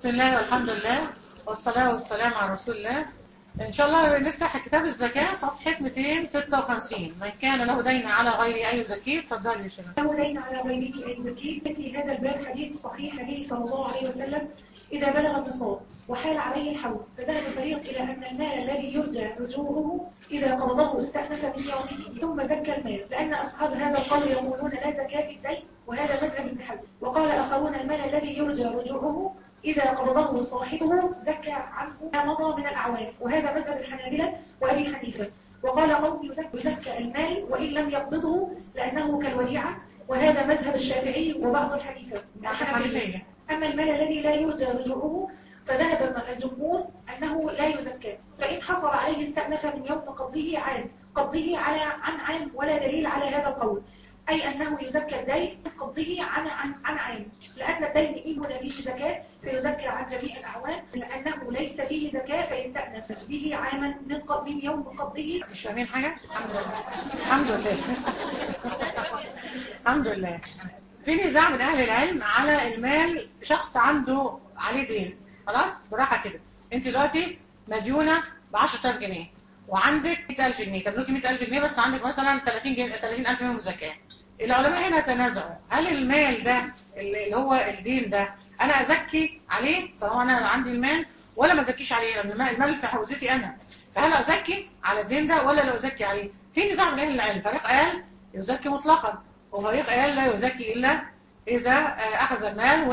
بسم الله والحمد لله والصلاة والسلام على رسول الله إن شاء الله نفتح كتاب الزكاة صفحة 256 من كان له دين على غير أي زكية تفضل يا شباب له دين على غيره أي زكي في هذا الباب حديث صحيح حديث صلى الله عليه وسلم إذا بلغ النصاب وحال عليه الحول فذهب فريق إلى أن المال الذي يرجى رجوعه إذا قرضه استأنف من يومه ثم زكى المال لأن أصحاب هذا القول يقولون لا زكاة في الدين وهذا مذهب ابن حزم وقال آخرون المال الذي يرجى رجوعه إذا قرضه صاحبه زكى عنه ما مضى من الأعوام وهذا مذهب الحنابلة وأبي حنيفة وقال قوم يزكى, يزكى المال وإن لم يقبضه لأنه كالوديعة وهذا مذهب الشافعي وبعض الحنيفة حنفية أما المال الذي لا يرجى رجوعه فذهب الجمهور أنه لا يزكى فإن حصل عليه استأنف من يوم قبضه عام قبضه على عن عام ولا دليل على هذا القول أي أنه يزكى الدين من قبضه عن عن عن عام لأن الدين إن هنا فيه زكاة فيزكى عن جميع الأعوام لأنه ليس فيه زكاة فيستأنف به عاما من قبض من يوم قبضه مش فاهمين حاجة؟ الحمد لله الحمد لله الحمد لله في نزاع من أهل العلم على المال شخص عنده عليه دين خلاص براحة كده انت دلوقتي مديونة ب 10000 جنيه وعندك 100000 جنيه تملكي 100000 جنيه بس عندك مثلا 30 جنيه 30000 منهم زكاة العلماء هنا تنازعوا هل المال ده اللي هو الدين ده انا ازكي عليه طالما انا عندي المال ولا ما ازكيش عليه لان المال في حوزتي انا فهل ازكي على الدين ده ولا لا ازكي عليه في نزاع من اهل العلم فريق قال يزكي مطلقا وفريق قال لا يزكي الا اذا اخذ المال و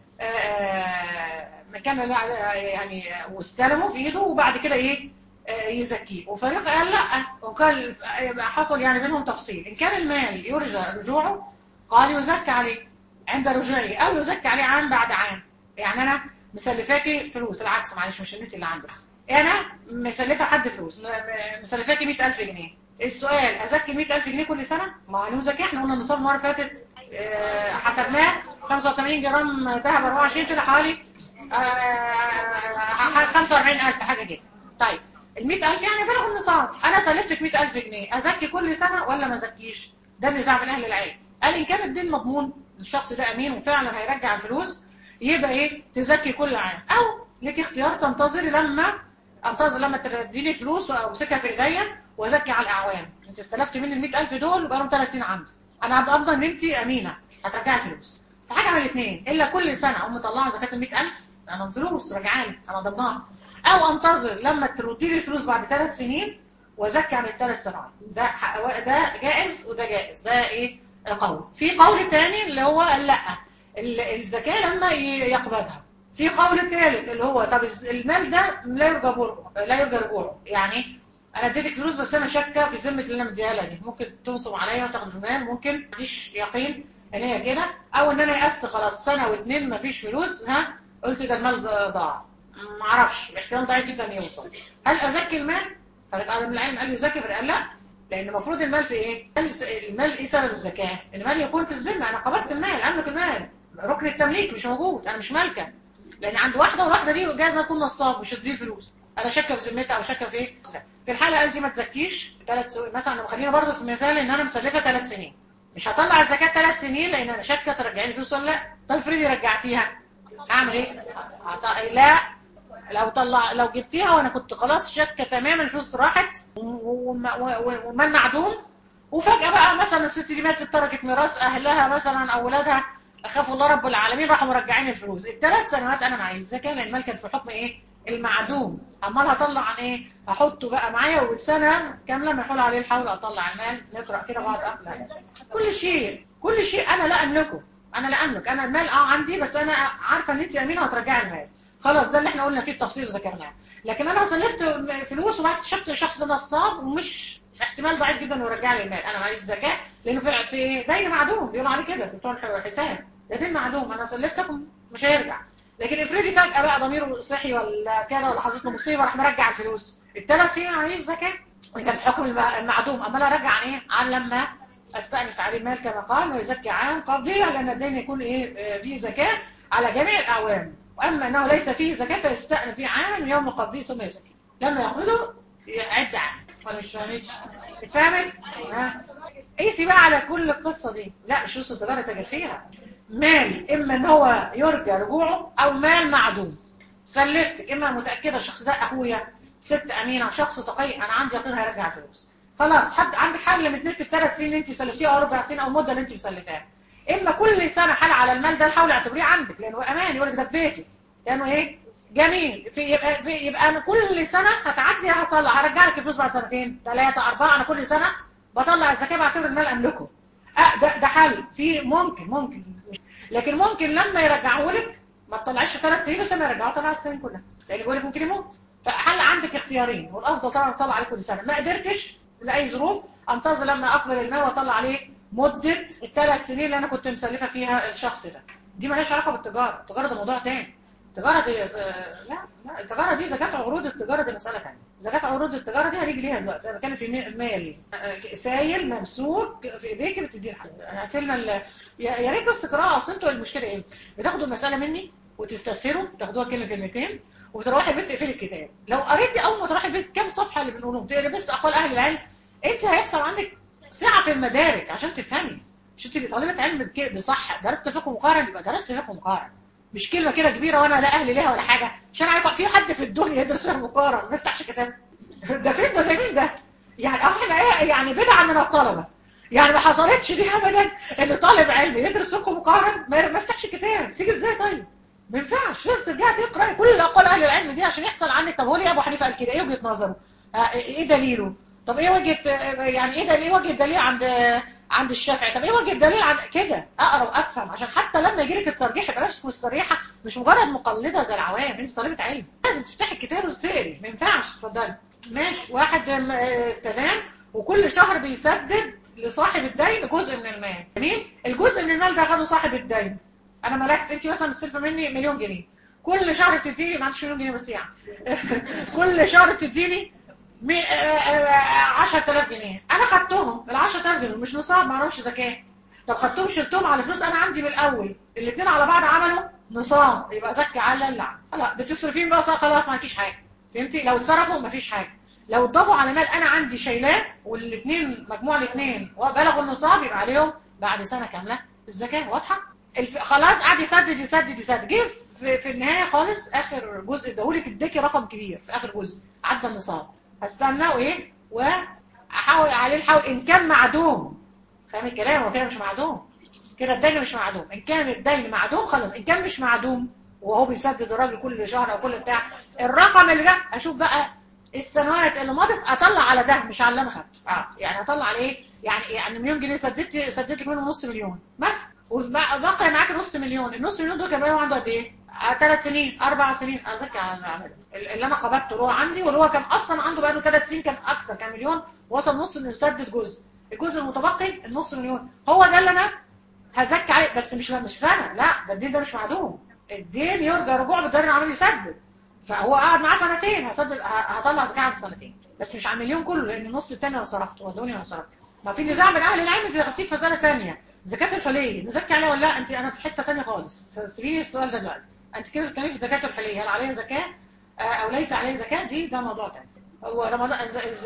كان يعني واستلمه في ايده وبعد كده ايه يزكيه وفريق قال لا وقال حصل يعني بينهم تفصيل ان كان المال يرجى رجوعه قال يزكى عليه عند رجوعه او يزكى عليه عام بعد عام يعني انا مسلفاكي فلوس العكس معلش مش انت اللي عندك انا مسلفه حد فلوس مسلفاكي 100000 جنيه السؤال ازكي 100000 جنيه كل سنه ما هو زكاه احنا قلنا النصاب المره اللي فاتت حسبناه 85 جرام ذهب 24 كده حوالي 45000 حاجه كده طيب ال 100000 يعني بلغوا النصاب انا سلفتك 100000 جنيه ازكي كل سنه ولا ما ازكيش ده النزاع بين اهل العلم قال ان كان الدين مضمون الشخص ده امين وفعلا هيرجع الفلوس يبقى ايه تزكي كل عام او لك اختيار تنتظري لما انتظر لما تديني فلوس وامسكها في ايديا وازكي على الاعوام انت استلفتي مني ال 100000 دول بقى لهم 3 سنين عندي انا افضل ان انت امينه هترجعي فلوس فحاجه من الاثنين الا كل سنه اقوم مطلعه زكاه ال 100000 انا فلوس رجعالي انا ضمنها او انتظر لما تردي لي الفلوس بعد ثلاث سنين وازكي عن الثلاث سنوات ده ده جائز وده جائز ده ايه قول في قول تاني اللي هو لا الزكاه لما يقبضها في قول ثالث اللي هو طب المال ده لا يرجى برجه لا يرجى رجوعه يعني انا اديتك فلوس بس انا شاكه في ذمه اللي انا مديها لها دي ممكن تنصب عليا وتاخد المال ممكن ما عنديش يقين ان هي كده او ان انا يأست خلاص سنه واثنين ما فيش فلوس ها قلت ده المال ضاع ما اعرفش احتمال ضعيف جدا يوصل هل ازكي المال فريق قال من العلم قال يزكي فريق قال لا لان المفروض المال في ايه المال ايه سبب الزكاه المال يكون في الذمه انا قبضت المال املك المال ركن التمليك مش موجود انا مش مالكه لان عند واحده والواحده دي جايز اكون نصاب مش هتدي فلوس انا شاكه في ذمتها او شاكه في ايه في الحاله قال دي ما تزكيش ثلاث سنين مثلا خلينا برضه في مثال ان انا مسلفه ثلاث سنين مش هطلع الزكاه ثلاث سنين لان انا شاكه ترجعي لي فلوس ولا لا طب افرضي رجعتيها اعمل ايه لا لو طلع لو جبتيها وانا كنت خلاص شاكه تماما الفلوس راحت ومال معدوم وفجاه بقى مثلا الست دي ماتت تركت ميراث اهلها مثلا اولادها اخافوا الله رب العالمين راحوا مرجعين الفلوس الثلاث سنوات انا معايا الزكاه لان المال كان في حكم ايه المعدوم امال هطلع عن ايه هحطه بقى معايا والسنه كامله ما يحول عليه الحول اطلع المال نقرا كده بعض اقلام كل شيء كل شيء انا لا املكه انا لا املك انا المال اه عندي بس انا عارفه ان انت امينه هترجعي المال خلاص ده اللي احنا قلنا فيه التفصيل ذكرناه لكن انا سلفت فلوس وبعد اكتشفت الشخص ده نصاب ومش احتمال ضعيف جدا انه يرجع لي المال انا معيش زكاه لانه في في دين معدوم بيقولوا عليه كده في بتوع الحساب ده دين معدوم انا سلفتكم مش هيرجع لكن افرضي فجاه بقى ضميره صحي ولا كده ولا حصلت له مصيبه راح مرجع الفلوس الثلاث سنين معيش زكاه كان حكم المعدوم اما انا ارجع عن ايه عن لما استأنف عليه المال كما قال ويزكي عام قبضيه لان الدين يكون ايه فيه زكاه على جميع الاعوام واما انه ليس فيه زكاه فيستأنف فيه عاما من يوم قبضيه ثم يزكي لما يقبضه يعد عام ولا مش فهمتش اتفهمت ها قيسي بقى على كل القصه دي لا مش فلوس التجاره تاجر فيها مال اما ان هو يرجى رجوعه او مال معدوم سلفتك اما متاكده الشخص ده اخويا ست امينه شخص تقي انا عندي يقين هيرجع الفلوس خلاص حد عندك حل من اثنين في الثلاث سنين اللي انت سلفتيها او اربع سنين او المده اللي انت مسلفاها اما كل سنه حل على المال ده حاول اعتبريه عندك لانه امان يقول لك ده في بيتي لانه ايه جميل في يبقى, في يبقى انا كل سنه هتعدي هطلع هرجع لك الفلوس بعد سنتين ثلاثه اربعه انا كل سنه بطلع الزكاه بعتبر المال املكه أه ده ده حل في ممكن ممكن لكن ممكن لما يرجعه لك ما تطلعيش ثلاث سنين بس لما يرجعه طلع السنين كلها لان بيقول لك ممكن يموت فحل عندك اختيارين والافضل طبعا اطلع عليه كل سنه ما قدرتش لاي ظروف انتظر لما اقبل المال واطلع عليه مده الثلاث سنين اللي انا كنت مسلفه فيها الشخص ده دي مالهاش علاقه بالتجاره التجاره ده موضوع تاني التجاره دي لا لا التجاره دي زكاه عروض التجاره دي مساله ثانيه زكاه عروض التجاره دي هنيجي ليها دلوقتي انا بتكلم في مال سايل ممسوك في ايديك بتديه لحد قفلنا ال... يا ريت بس قراءه اصل انتوا المشكله ايه بتاخدوا المساله مني وتستسهروا تاخدوها كلمه كلمتين وتروحي البيت تقفلي الكتاب لو قريتي اول ما تروحي البيت كام صفحه اللي بنقولهم تقري بس اقوال اهل العلم انت هيحصل عندك ساعه في المدارك عشان تفهمي عشان تبقي طالبه علم بصح درست فقه مقارن يبقى درست فقه مقارن مش كلمه كده كبيره وانا لا اهل ليها ولا حاجه عشان عارف في حد في الدنيا يدرس فقه مقارن ما يفتحش كتاب ده فين ده زي مين ده يعني احنا ايه يعني بدعه من الطلبه يعني ما حصلتش دي ابدا ان طالب علم يدرس فقه مقارن ما يفتحش كتاب تيجي ازاي طيب ما ينفعش لازم ترجع تقرا كل الاقوال اهل العلم دي عشان يحصل عندك طب هو ليه ابو حنيفه قال كده ايه وجهه نظره ايه دليله طب ايه وجهه يعني ايه دليل وجه الدليل عند عند الشافعي طب ايه وجه الدليل عن كده اقرا وافهم عشان حتى لما يجي لك الترجيح يبقى نفسك مستريحه مش مجرد مقلده زي العوام انت طالبه علم لازم تفتحي الكتاب وتقري ما ينفعش اتفضلي ماشي واحد استدان وكل شهر بيسدد لصاحب الدين جزء من المال جميل الجزء من المال ده خده صاحب الدين انا ملكت انت مثلا مستلفه مني مليون جنيه كل شهر بتديني ما عنديش مليون جنيه بس يعني كل شهر بتديني 10000 جنيه انا خدتهم ال 10000 جنيه مش نصاب ما اعرفش زكاه طب خدتهم شلتهم على فلوس انا عندي من الاول الاثنين على بعض عملوا نصاب يبقى زكي على اللي لا بتصرفين بقى خلاص ما فيش حاجه فهمتي لو اتصرفوا ما فيش حاجه لو اتضافوا على مال انا عندي شايلاه والاثنين مجموع الاثنين بلغوا النصاب يبقى عليهم بعد سنه كامله الزكاه واضحه الف... خلاص قعد يسدد يسدد يسدد جه في, في النهايه خالص اخر جزء اداهولك اداكي رقم كبير في اخر جزء عدى النصاب هستنى وايه واحاول عليه الحول ان كان معدوم فاهم الكلام هو كده مش معدوم كده الدين مش معدوم ان كان الدين معدوم خلاص ان كان مش معدوم وهو بيسدد الراجل كل شهر او كل بتاع الرقم اللي ده اشوف بقى السنوات اللي مضت اطلع على ده مش على اللي انا خدته اه يعني اطلع على ايه يعني يعني مليون جنيه سددت سددت لك منهم نص مليون مثلا وبقى معاك نص مليون النص مليون دول كان بقى عنده قد ايه ثلاث سنين اربع سنين ازكي على اللي انا قبضته اللي هو عندي واللي هو كان اصلا عنده بقى له ثلاث سنين كان اكتر كان مليون وصل نص انه يسدد جزء الجزء المتبقي النص مليون هو ده اللي انا هزكي عليه بس مش مش سنه لا ده الدين ده مش معدوم الدين يرجع رجوع بالدين عمال يسدد فهو قعد معاه سنتين هسدد هطلع زكاه عند سنتين بس مش على المليون كله لان النص الثاني انا صرفته ودوني انا صرفته ما في نزاع بين اهل العلم دي غطيه في مساله ثانيه زكاه الحليه نزكي عليها ولا لا انت انا في حته ثانيه خالص فسيبيني السؤال ده دلوقتي انت كده بتتكلمي في زكاه الحليه هل عليها زكاه او ليس عليها زكاه دي ده موضوع ثاني هو رمضان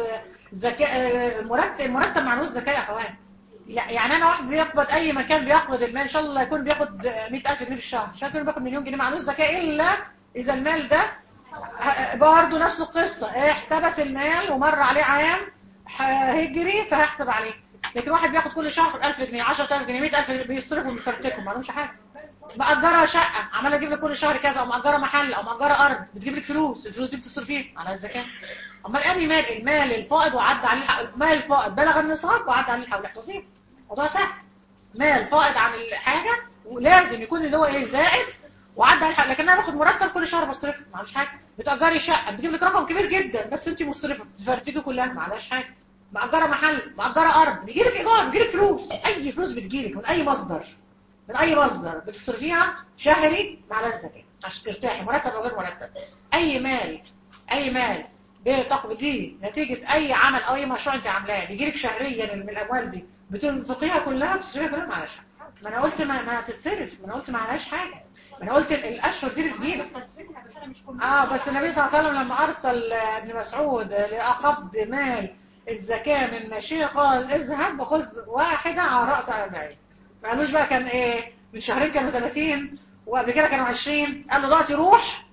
زكاه مرتب مرتب معلوش زكاه يا اخوان يعني انا واحد بيقبض اي مكان بيقبض المال ان شاء الله يكون بياخد 100000 جنيه في الشهر مش يكون بياخد مليون جنيه معلوش زكاه الا اذا المال ده برضه نفس القصه احتبس المال ومر عليه عام هجري فهيحسب عليه لكن واحد بياخد كل شهر 1000 جنيه 10000 جنيه 100000 جنيه بيصرفوا من فرتكم ما لهمش حاجه مأجرة شقة عمالة تجيب لك كل شهر كذا او مأجرة محل او مأجرة ارض بتجيب لك فلوس الفلوس دي بتصرفيها على الزكاة امال انهي مال المال الفائض وعدى عليه المال الفائض بلغ النصاب وعدى عليه الحول احفظيه موضوع سهل مال فائض عن الحاجة ولازم يكون اللي هو ايه زائد وعدى على الحق لكن انا باخد مرتب كل شهر بصرفه معلش حاجه بتأجري شقه بتجيب لك رقم كبير جدا بس انت مصرفه بتفرتكي كلها معلش حاجه مأجرة محل مأجرة أرض بيجي لك إيجار بيجي لك فلوس أي فلوس بتجي لك من أي مصدر من أي مصدر بتصرفيها شهري مع الزكاة عشان ترتاحي مرتب أو غير مرتب أي مال أي مال بتقبضيه نتيجة أي عمل أو أي مشروع أنت عاملاه بيجي لك شهريا من الأموال دي بتنفقيها كلها بتصرفيها كلها معلش ما أنا قلت ما, ما تتصرف ما أنا قلت ما عليهاش حاجة ما أنا قلت الأشهر دي بتجيلك آه بس النبي صلى الله عليه وسلم لما أرسل ابن مسعود لأقبض مال الزكاة من ماشية قال اذهب وخذ واحدة على رأس أربعين ما قالوش بقى كان ايه من شهرين كانوا 30 وقبل كده كانوا 20 قال له دلوقتي روح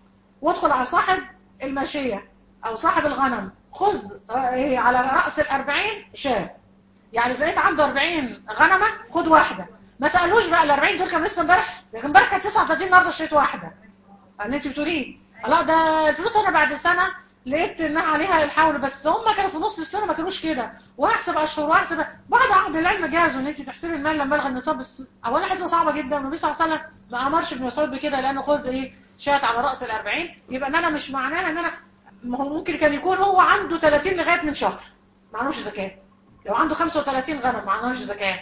وادخل على صاحب الماشية او صاحب الغنم خذ آه، على رأس الاربعين شاه يعني زيت عنده 40 غنمة خد واحدة ما سألوش بقى ال 40 دول كانوا لسه امبارح لكن امبارح كانت 39 النهارده اشتريت واحدة اللي انت بتقوليه لا ده الفلوس انا بعد سنة لقيت انها عليها الحول بس هم كانوا في نص السنة ما كانوش كده واحسب اشهر واحسب بعد عقد العلم جاز ان انت تحسبي المال لما بلغ النصاب بس اولا حسبه صعبة جدا والنبي صلى الله عليه وسلم ما امرش ابن مسعود بكده لانه خذ ايه شات على راس ال40 يبقى ان انا مش معناها ان انا ما هو ممكن كان يكون هو عنده 30 لغايه من شهر ما عندوش زكاه لو عنده 35 غنم ما عندوش زكاه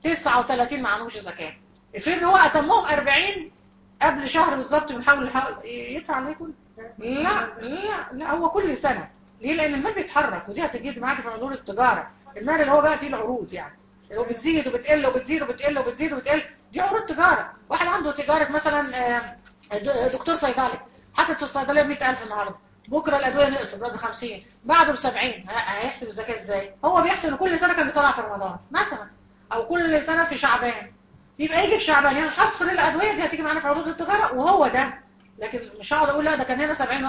39 ما عندوش زكاه افرض هو اتمهم 40 قبل شهر بالظبط بنحاول يحاول- يدفع عليه كل لا لا لا هو كل سنه ليه لان المال بيتحرك ودي هتجي معاك في موضوع التجاره المال اللي هو بقى فيه العروض يعني اللي هو بتزيد وبتقل وبتزيد وبتقل وبتزيد وبتقل دي عروض تجاره واحد عنده تجاره مثلا آه، د- دكتور صيدلي حاطط في الصيدليه 100000 النهارده بكره الادويه نقصت بقى ب 50 بعده ب 70 ه- هيحسب الزكاه ازاي هو بيحسب إن كل سنه كان بيطلع في رمضان مثلا او كل سنه في شعبان يبقى يجي في شعبان يعني حصر الادويه دي هتيجي معانا في عروض التجاره وهو ده لكن مش هقعد اقول لا ده كان هنا 70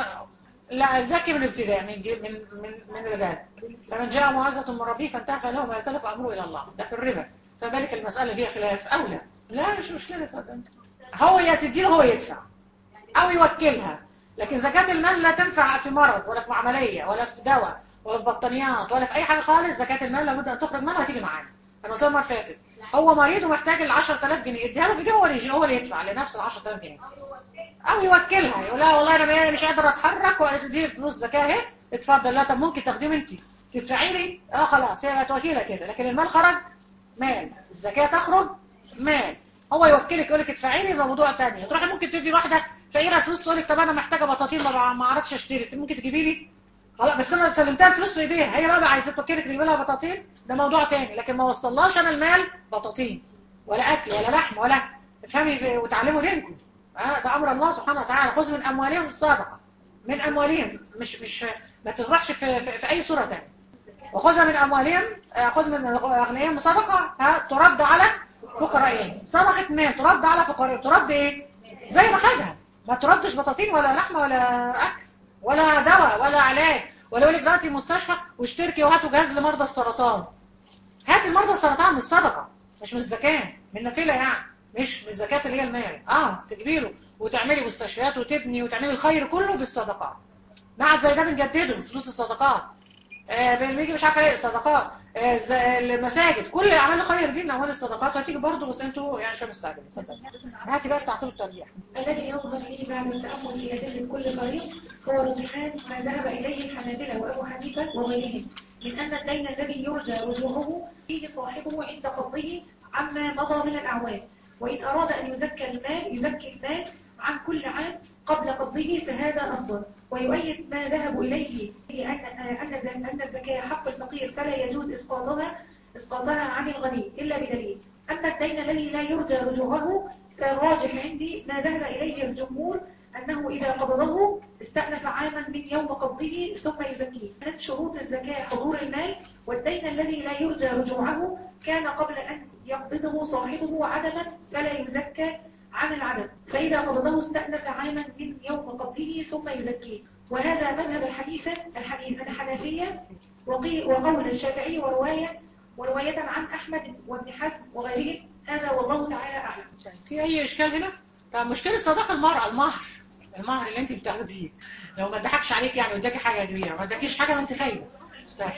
لا زكي من ابتداء من جي- من من من الرجال فمن جاء موعظه من ربه فانتهى فله ما يسلف امره الى الله ده في الربا فبالك المساله فيها خلاف اولى لا مش مشكله اتفضل هو يا تديله هو يدفع او يوكلها لكن زكاة المال لا تنفع في مرض ولا في عملية ولا في دواء ولا في بطانيات ولا في اي حاجة خالص زكاة المال لابد ان تخرج منها وتيجي معانا انا قلت المره اللي فاتت هو مريض ومحتاج ال 10000 جنيه اديها له في ايديه هو اللي هو اللي يدفع لنفس ال 10000 جنيه او يوكلها يقول لها والله انا مش قادر اتحرك ودي فلوس زكاه اهي اتفضل لا طب ممكن تاخديهم انت تدفعي لي اه خلاص هي بقت وكيله كده لكن المال خرج مال الزكاه تخرج مال هو يوكلك يقول لك ادفعي لي ده موضوع ثاني تروحي ممكن تدي واحده فقيره فلوس تقول لك طب انا محتاجه بطاطين ما ما اعرفش اشتري ممكن تجيبي لي خلاص بس انا سلمتها الفلوس في ايديها هي بقى عايزه توكلك تجيبي لها بطاطين ده موضوع ثاني لكن ما وصلهاش انا المال بطاطين ولا اكل ولا لحم ولا افهمي وتعلموا دينكم آه ده امر الله سبحانه وتعالى خذ من اموالهم الصدقه من اموالهم مش مش ما تروحش في, في, في اي صوره ثانيه وخذ من اموالهم آه، خذ من اغنيائهم صدقه ها ترد على فقرائهم صدقه مال ترد على فقراء ترد ايه زي ما خدها ما تردش بطاطين ولا لحمه ولا اكل ولا دواء ولا علاج ولا يقول لك دلوقتي مستشفى واشتركي وهاتوا جهاز لمرضى السرطان هاتي المرضى السرطان من الصدقه مش من الزكاه من نافله يعني مش من الزكاه اللي هي المال اه تجيبي له وتعملي مستشفيات وتبني وتعملي الخير كله بالصدقات معهد زي ده بنجدده فلوس الصدقات آه بيجي مش عارفه ايه صدقات آه ز- المساجد كل اعمال الخير دي من اموال الصدقات هتيجي برضه بس انتوا يعني شويه مستعجلين اتفضل هاتي بقى بتاع طول الترجيح الذي يظهر لي بعد التأمل في أدلة كل طريق هو رجحان ما ذهب إليه الحنابلة وأبو حنيفة وغيرهم من أن الدين الذي يرجى رجوعه فيه صاحبه عند قبضه عما مضى من الأعوام وإن أراد أن يزكى المال يزكي المال عن كل عام قبل قبضه فهذا أفضل ويؤيد ما ذهبوا إليه أن أن أن الزكاة حق الفقير فلا يجوز إسقاطها إسقاطها عن الغني إلا بدليل أما الدين الذي لا يرجى رجوعه فالراجح عندي ما ذهب إليه الجمهور أنه إذا قبضه استأنف عاما من يوم قبضه ثم يزكيه من شروط الزكاة حضور المال والدين الذي لا يرجى رجوعه كان قبل أن يقبضه صاحبه عدما فلا يزكى عن العدم فإذا قبضه استأنف عاما من يوم قبضه ثم يزكيه وهذا مذهب الحنيفة الحنيفة الحنفية وقي- وقول الشافعي ورواية ورواية عن أحمد وابن حزم وغيرهم هذا والله تعالى أعلم في اي اشكال هنا طب مشكله صداقه المراه المهر المهر اللي انت بتاخديه لو ما ضحكش عليك يعني واداكي حاجه كبيره ما اداكيش حاجه ما انت خايبه بس.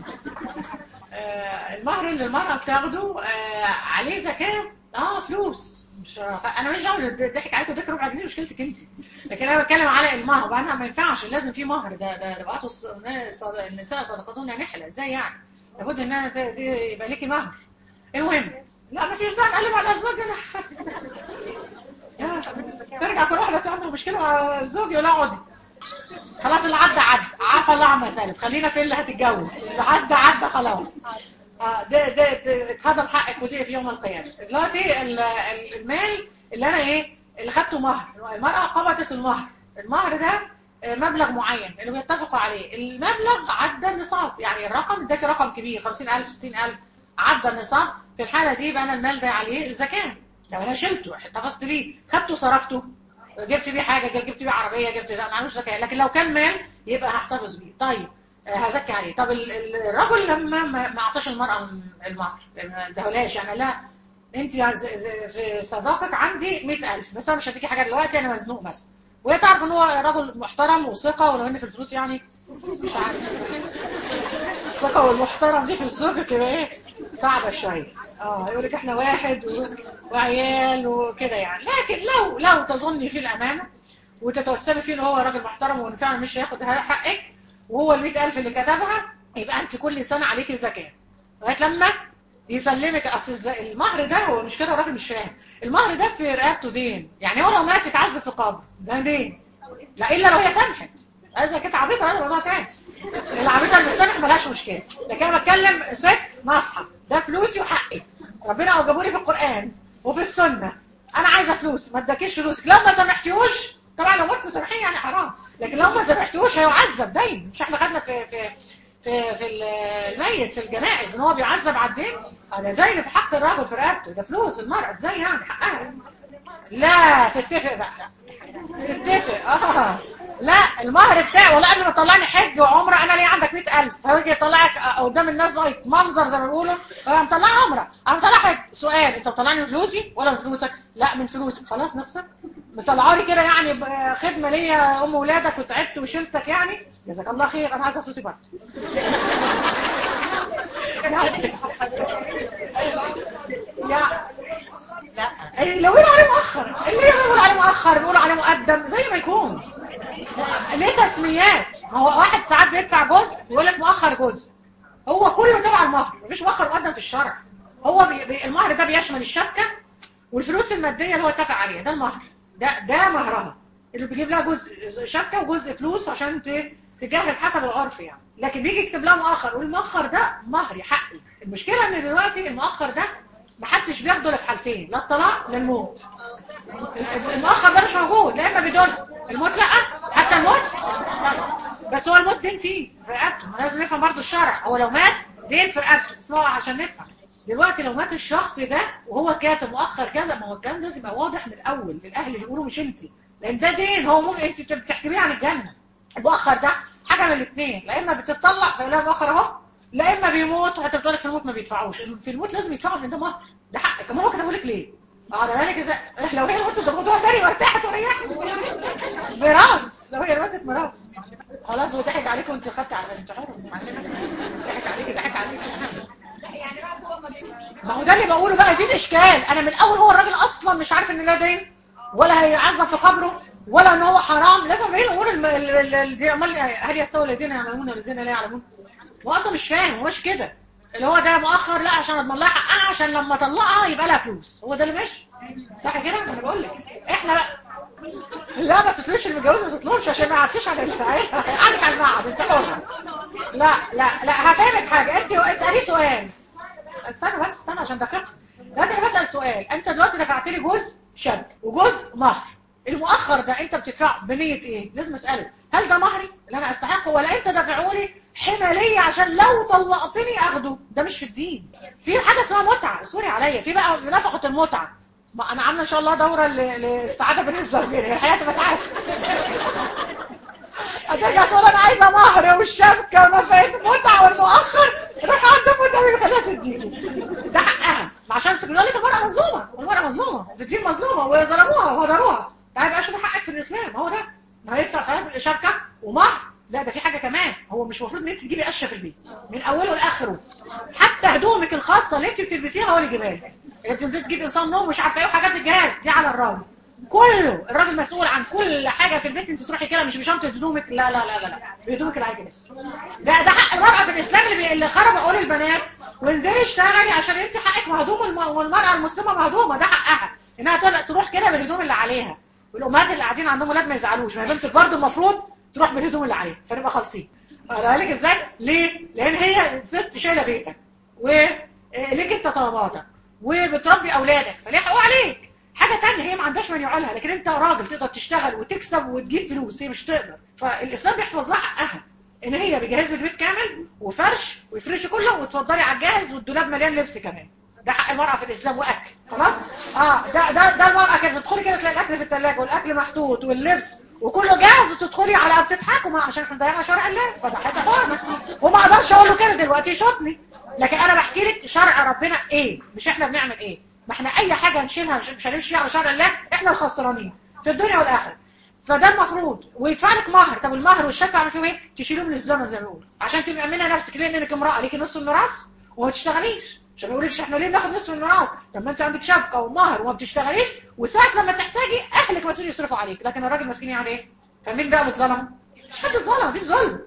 آه، المهر اللي المراه بتاخده آه، عليه زكاه اه فلوس مش انا مش دعوه ضحك عليك واداك ربع جنيه مشكلتك انت لكن انا بتكلم على المهر بقى انا ما ينفعش لازم في مهر ده ده ده بقى النساء صدقتهن نحله ازاي يعني لابد انها ت- ت- يبقى ليكي مهر المهم لا ما فيش داعي نقلب على ازواجنا ترجع كل واحده تعمل مشكله مع الزوج يقول لها اقعدي خلاص اللي عدى عدى عفى الله عما سالف خلينا في اللي هتتجوز اللي عدى عدى خلاص اه ده ده ده اتهضم حقك ودي في يوم القيامه دلوقتي ال- ال- المال اللي انا ايه اللي خدته مهر المراه قبضت المهر المهر ده آه، مبلغ معين اللي بيتفقوا عليه المبلغ عدى النصاب يعني الرقم اداكي رقم كبير 50000 60000 عدى النصاب في الحاله دي يبقى انا المال ده عليه الزكاه لو انا شلته احتفظت بيه خدته صرفته جبت بيه حاجه جبت بيه عربيه جبت لا معلوش زكاه لكن لو كان مال يبقى هحتفظ بيه طيب آه، هزكي عليه طب ال- ال- الرجل لما ما ما اعطاش المراه المهر ما ادهولهاش يعني لا انت ز- ز- في صداقك عندي 100000 بس انا مش هديكي حاجه دلوقتي انا مزنوق مثلا وهي تعرف ان هو رجل محترم وثقه ولو ان في الفلوس يعني مش عارف الثقه والمحترم دي في الزوج بتبقى ايه صعبه شويه اه يقول لك احنا واحد و... وعيال وكده يعني لكن لو لو تظني فيه الامانه وتتوسمي فيه ان هو راجل محترم وان فعلا مش هياخد حقك وهو ال 100000 اللي كتبها يبقى انت كل سنه عليكي زكاه لغايه لما يسلمك اصل الز- المهر ده هو مش كده الراجل مش فاهم المهر ده في رقبته دين يعني هو لو مات يتعذب في قبر ده دين لا الا لو هي سامحت اذا كانت عبيطه هذا موضوع تاني العبيطه اللي بتسامح ملهاش مشكله لكن انا بتكلم ست ناصحه ده فلوسي وحقي ربنا اوجبوني في القران وفي السنه انا عايزه فلوس ما اداكيش فلوسك لو ما سامحتيهوش طبعا لو مت سامحيه يعني حرام لكن لو ما سامحتيهوش هيعذب دايما مش احنا خدنا في في في في الميت في الجنائز ان هو بيعذب على الدين هذا دين في حق الرجل في رقبته ده فلوس المرأة ازاي يعني حقها لا تتفق بقى تتفق اه لا المهر بتاعي والله قبل ما تطلعني حج وعمره انا ليه عندك 100000 هيجي يطلعك قدام الناس لغايه منظر زي ما بيقولوا انا مطلع عمره انا مطلع حج سؤال انت مطلعني من فلوسي ولا من فلوسك لا من فلوسك خلاص نفسك مطلعوا لي كده يعني ب- خدمه ليا ام ولادك وتعبت وشلتك يعني جزاك الله خير انا عايزه فلوسي برضه يا لا اللي بيقولوا عليه مؤخر اللي بيقولوا عليه مؤخر بيقولوا عليه مقدم زي ما يكون ليه تسميات ما هو واحد ساعات بيدفع جزء يقول لك مؤخر جزء هو كله تبع المهر مفيش مؤخر مقدم في الشرع هو بي بي المهر ده بيشمل الشبكه والفلوس الماديه اللي هو اتفق عليها ده المهر ده ده مهرها اللي بيجيب لها جزء شبكه وجزء فلوس عشان ت- تجهز حسب العرف يعني لكن بيجي يكتب لها مؤخر والمؤخر ده مهري حقي المشكله ان دلوقتي المؤخر ده محدش بياخده الا في حالتين لا الطلاق لا الموت المؤخر ده مش موجود لا اما بيدل الموت لا حتى الموت لا. بس هو الموت دين فيه في رقبته ما لازم نفهم برضه الشرع هو لو مات دين في رقبته اسمعوا عشان نفهم دلوقتي لو مات الشخص ده وهو كاتب مؤخر كذا ما هو الكلام لازم يبقى واضح من الاول للاهل اللي بيقولوا مش انت لان ده دين هو ممكن انت بتحكميه عن الجنه المؤخر ده حاجه من الاثنين لا اما بتطلق فيقول لها مؤخر اهو لا اما بيموت وحتى بتقول لك في الموت ما بيدفعوش في الموت لازم يدفعوا لان ده مهر ده حقك ما هو كتبوا لك ليه اه ده بالك اذا لو هي ماتت تاخدوها تاني وارتاحت وريحت ميراث لو هي ماتت ميراث خلاص وضحك عليك وانت خدت على انت حر ضحك عليك ضحك عليك ما هو ده اللي بقوله بقى دي الاشكال انا من الاول هو الراجل اصلا مش عارف ان ده دين ولا هيعذب في قبره ولا ان هو حرام لازم ايه نقول الم- ال- ال- ال- دي امال هل يستوي الذين يعلمون والذين لا يعلمون هو اصلا مش فاهم هو مش كده اللي هو ده مؤخر لا عشان اضمن لها حقها عشان لما اطلقها يبقى لها فلوس هو ده اللي ماشي صح كده انا بقول لك احنا بقى لا ما تطلبش المتجوزه ما تطلبش عشان ما عرفتش على العيال قعدت على المعهد انت حره لا لا لا هفهمك حاجه انت اسالي سؤال استنى بس استنى عشان ده فقه دلوقتي انا بسال سؤال انت دلوقتي دفعت لي جزء شبك وجزء مهر المؤخر ده انت بتدفعه بنيه ايه لازم اساله هل ده مهري اللي انا استحقه ولا انت دافعه لي حماليه عشان لو طلقتني اخده ده مش في الدين في حاجه اسمها متعه اصبري عليا في بقى نفقه المتعه ما انا عامله ان شاء الله دوره ل- للسعاده بين الزوجين هي الحياه تبقى تعاسه هترجع تقول انا عايزه مهر والشبكه ونفقه متعه والمؤخر روح عند المدرب خلاص اديني ده حقها ما عشان بيقول لك المراه مظلومه والمراه مظلومه في الدين مظلومه وظلموها وهدروها تعالى بقى شوف حقك في الاسلام هو ده ما هيدفع فاهم شبكه ومهر لا ده في حاجه كمان هو مش المفروض ان انت تجيبي قشه في البيت من اوله لاخره حتى هدومك الخاصه اللي انت بتلبسيها هو اللي يجيبها لك اللي بتنزلي تجيبي انسان نوم مش عارفه ايه وحاجات الجهاز دي على الراجل كله الراجل مسؤول عن كل حاجه في البيت انت تروحي كده مش بشنطه هدومك لا لا لا لا لا بهدومك العادي بس ده ده حق المراه في الاسلام اللي, بي... اللي خرب عقول البنات وانزلي اشتغلي عشان انت حقك مهضوم الم... والمراه المسلمه مهضومه ده حقها انها تل- تروح كده بالهدوم اللي عليها والامهات اللي قاعدين عندهم ولاد ما يزعلوش ما هي بنتك برضه المفروض تروح بالهدوم اللي عليها فنبقى خالصين اقولها لك ازاي ليه لان هي ست شايله بيتك وليك انت طلباتك وبتربي اولادك فليه حقوق عليك حاجه تانية هي ما عندهاش من يعولها لكن انت راجل تقدر تشتغل وتكسب وتجيب فلوس هي مش تقدر فالاسلام بيحفظ لها حقها ان هي بيجهز البيت كامل وفرش ويفرش كله وتفضلي على الجاهز والدولاب مليان لبس كمان ده حق المرأة في الإسلام وأكل خلاص اه ده ده ده المرأة كانت تدخلي كده تلاقي الأكل في الثلاجة والأكل محطوط واللبس وكله جاهز وتدخلي على بتضحكوا ما عشان احنا ضيعنا شرع الله فده حاجة خالص وما اقدرش اقول له كده دلوقتي يشوطني لكن انا بحكي لك شرع ربنا ايه مش احنا بنعمل ايه ما احنا اي حاجة نشيلها مش مش هنمشي على شرع الله احنا الخسرانين في الدنيا والاخره فده المفروض ويدفع لك مهر طب المهر والشبكه عمل فيهم ايه تشيلوه من الزمن زي ما بيقولوا عشان تبقى امنه نفسك لان انك امراه ليكي نصف الميراث وما تشتغليش عشان ما يقولكش احنا ليه بناخد نصف الميراث طب ما انت عندك شبكه ومهر وما بتشتغليش وساعه لما تحتاجي اهلك مسؤول يصرفوا عليك لكن الراجل مسكين يعمل ايه فمين بقى اللي اتظلم مش حد اتظلم مفيش ظلم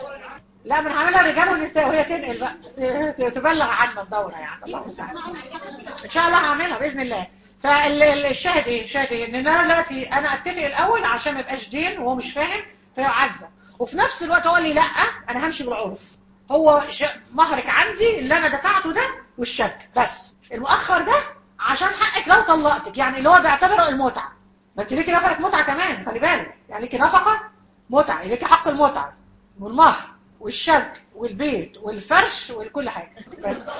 لا من هعملها رجال ونساء وهي تنقل بقى ت- ت- تبلغ عنا الدوره يعني الله المستعان ان شاء الله هعملها باذن الله فالشاهد ايه الشاهد ايه ان انا دلوقتي انا اتفق الاول عشان ما يبقاش دين وهو مش فاهم فيعزى وفي نفس الوقت هو قال لي لا انا همشي بالعرف هو ش... مهرك عندي اللي انا دفعته ده والشك بس المؤخر ده عشان حقك لو طلقتك يعني اللي هو بيعتبره المتعه ما انت ليكي نفقه متعه كمان خلي بالك يعني ليكي نفقه متعه ليكي حق المتعه والمهر والشبك والبيت والفرش وكل حاجه بس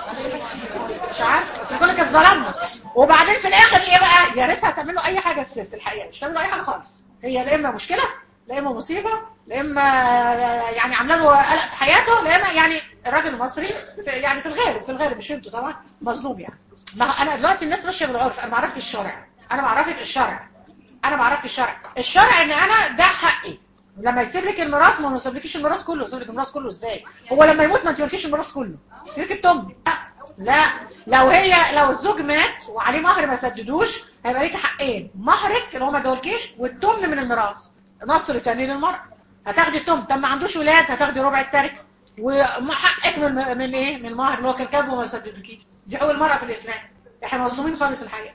مش عارف بس كل كده ظلمنا وبعدين في الاخر ايه بقى يا ريتها تعملوا اي حاجه الست الحقيقه مش تعملوا اي حاجه خالص هي لا اما مشكله لا اما مصيبه لا اما يعني عامله له قلق في حياته لا اما يعني الراجل المصري في يعني في الغالب في الغالب مش انتوا طبعا مظلوم يعني ما انا دلوقتي الناس ماشيه بالعرف انا ما عرفتش الشرع انا ما عرفت الشرع انا ما عرفت الشرع الشرع ان انا ده حقي لما يسيب لك الميراث ما يسيبلكيش الميراث كله يسيب لك الميراث كله ازاي هو لما يموت ما تملكيش الميراث كله تلك التم لا لو هي لو الزوج مات وعليه مهر ما سددوش هيبقى ليك حقين مهرك اللي هو ما ادولكيش والتمن من الميراث نصر تاني للمرأة هتاخدي التمن طب ما عندوش ولاد هتاخدي ربع التركه وحقك من من ايه من المهر اللي هو كان كاتبه وما سددوكيش دي اول مرأة في الاسلام احنا مظلومين خالص الحقيقه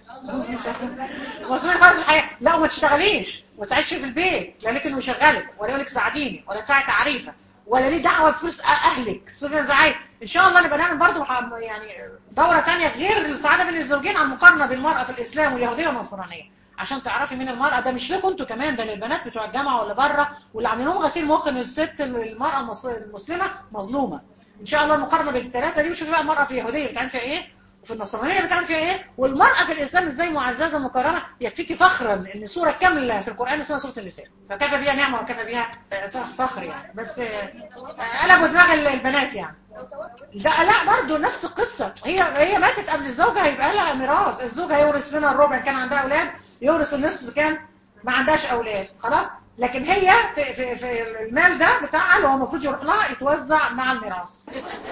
مظلومين خالص الحقيقه لا وما تشتغليش وما تساعدش في البيت لا لك انه يشغلك ولا يقول لك ساعديني ولا تدفعي تعريفه ولا ليه دعوه بفلوس اهلك صرنا زعايق ان شاء الله نبقى نعمل برضه يعني دوره ثانيه غير السعاده بين الزوجين عن المقارنه بين المراه في الاسلام واليهوديه والنصرانيه عشان تعرفي مين المرأة ده مش لكم انتوا كمان ده للبنات بتوع الجامعة ولا بره واللي عاملين لهم غسيل مخ ان الست المرأة المص- المسلمة مظلومة ان شاء الله المقارنة بين الثلاثة دي وشوفي بقى المرأة في اليهودية بتعمل فيها ايه وفي النصرانية بتعمل فيها ايه والمرأة في الاسلام ازاي معززة مكرمة يكفيكي فخرا ان سورة كاملة في القرآن اسمها سورة النساء فكفى بيها نعمة وكفى بيها آه، فخر يعني بس آه، آه، قلبوا دماغ البنات يعني لا لا برضه نفس القصة هي هي ماتت قبل الزوجة هيبقى لها ميراث الزوج هيورث منها الربع إن كان عندها أولاد يورث النصف إذا كان ما عندهاش أولاد خلاص لكن هي في, في, في المال ده بتاعها اللي هو المفروض يروح لها يتوزع مع الميراث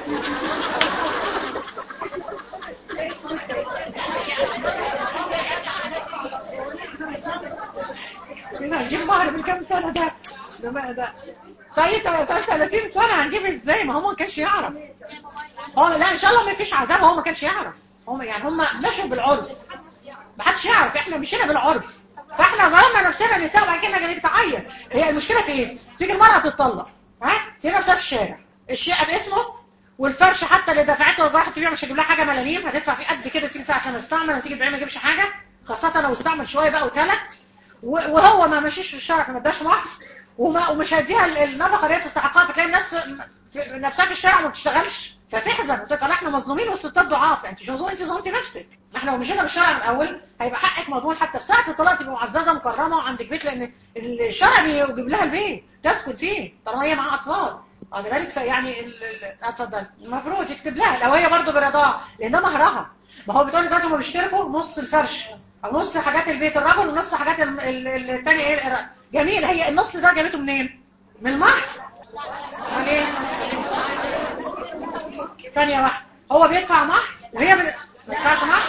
إذا هنجيب مهر من كام سنة ده ده ما ده طيب 30 سنة هنجيب ازاي ما هو ما كانش يعرف هو لا ان شاء الله ما فيش عذاب هو ما كانش يعرف هم يعني هم مشوا بالعرف ما حدش يعرف احنا مشينا بالعرف فاحنا ظلمنا نفسنا نساء وبعد كده جاي بتعيط هي المشكله في ايه تيجي المراه تتطلق ها تيجي نفسها في الشارع الشقه باسمه والفرش حتى اللي دفعته لو راحت تبيع مش هتجيب لها حاجه ملاليم هتدفع فيه قد كده تيجي ساعه لما تستعمل وتيجي تبيع ما تجيبش حاجه خاصه لو استعمل شويه بقى وتلت و- وهو ما مشيش في الشارع فما اداش مهر وما ومش هيديها ال- النفقه اللي هي تستحقها فتلاقي الناس في- نفسها في الشارع وما بتشتغلش فتحزن وتقول احنا مظلومين والستات ضعاف انت شو انت ظلمتي نفسك احنا لو مشينا بالشارع من الاول هيبقى حقك مضمون حتى في ساعه الطلاق تبقى معززه مكرمه وعندك بيت لان الشارع بيجيب لها البيت تسكن فيه طالما هي معاها اطفال واخد بالك فيعني ال- ال- اتفضل المفروض يكتب لها لو هي برضه برضاها لانها مهرها ما هو بتقول دلوقتي هم بيشتركوا نص الفرش او نص حاجات البيت الرجل ونص حاجات ال- ال- التاني ايه جميل هي النص ده جابته منين من المهر امال ايه ثانيه واحده هو بيدفع مهر وهي ما بتدفعش مهر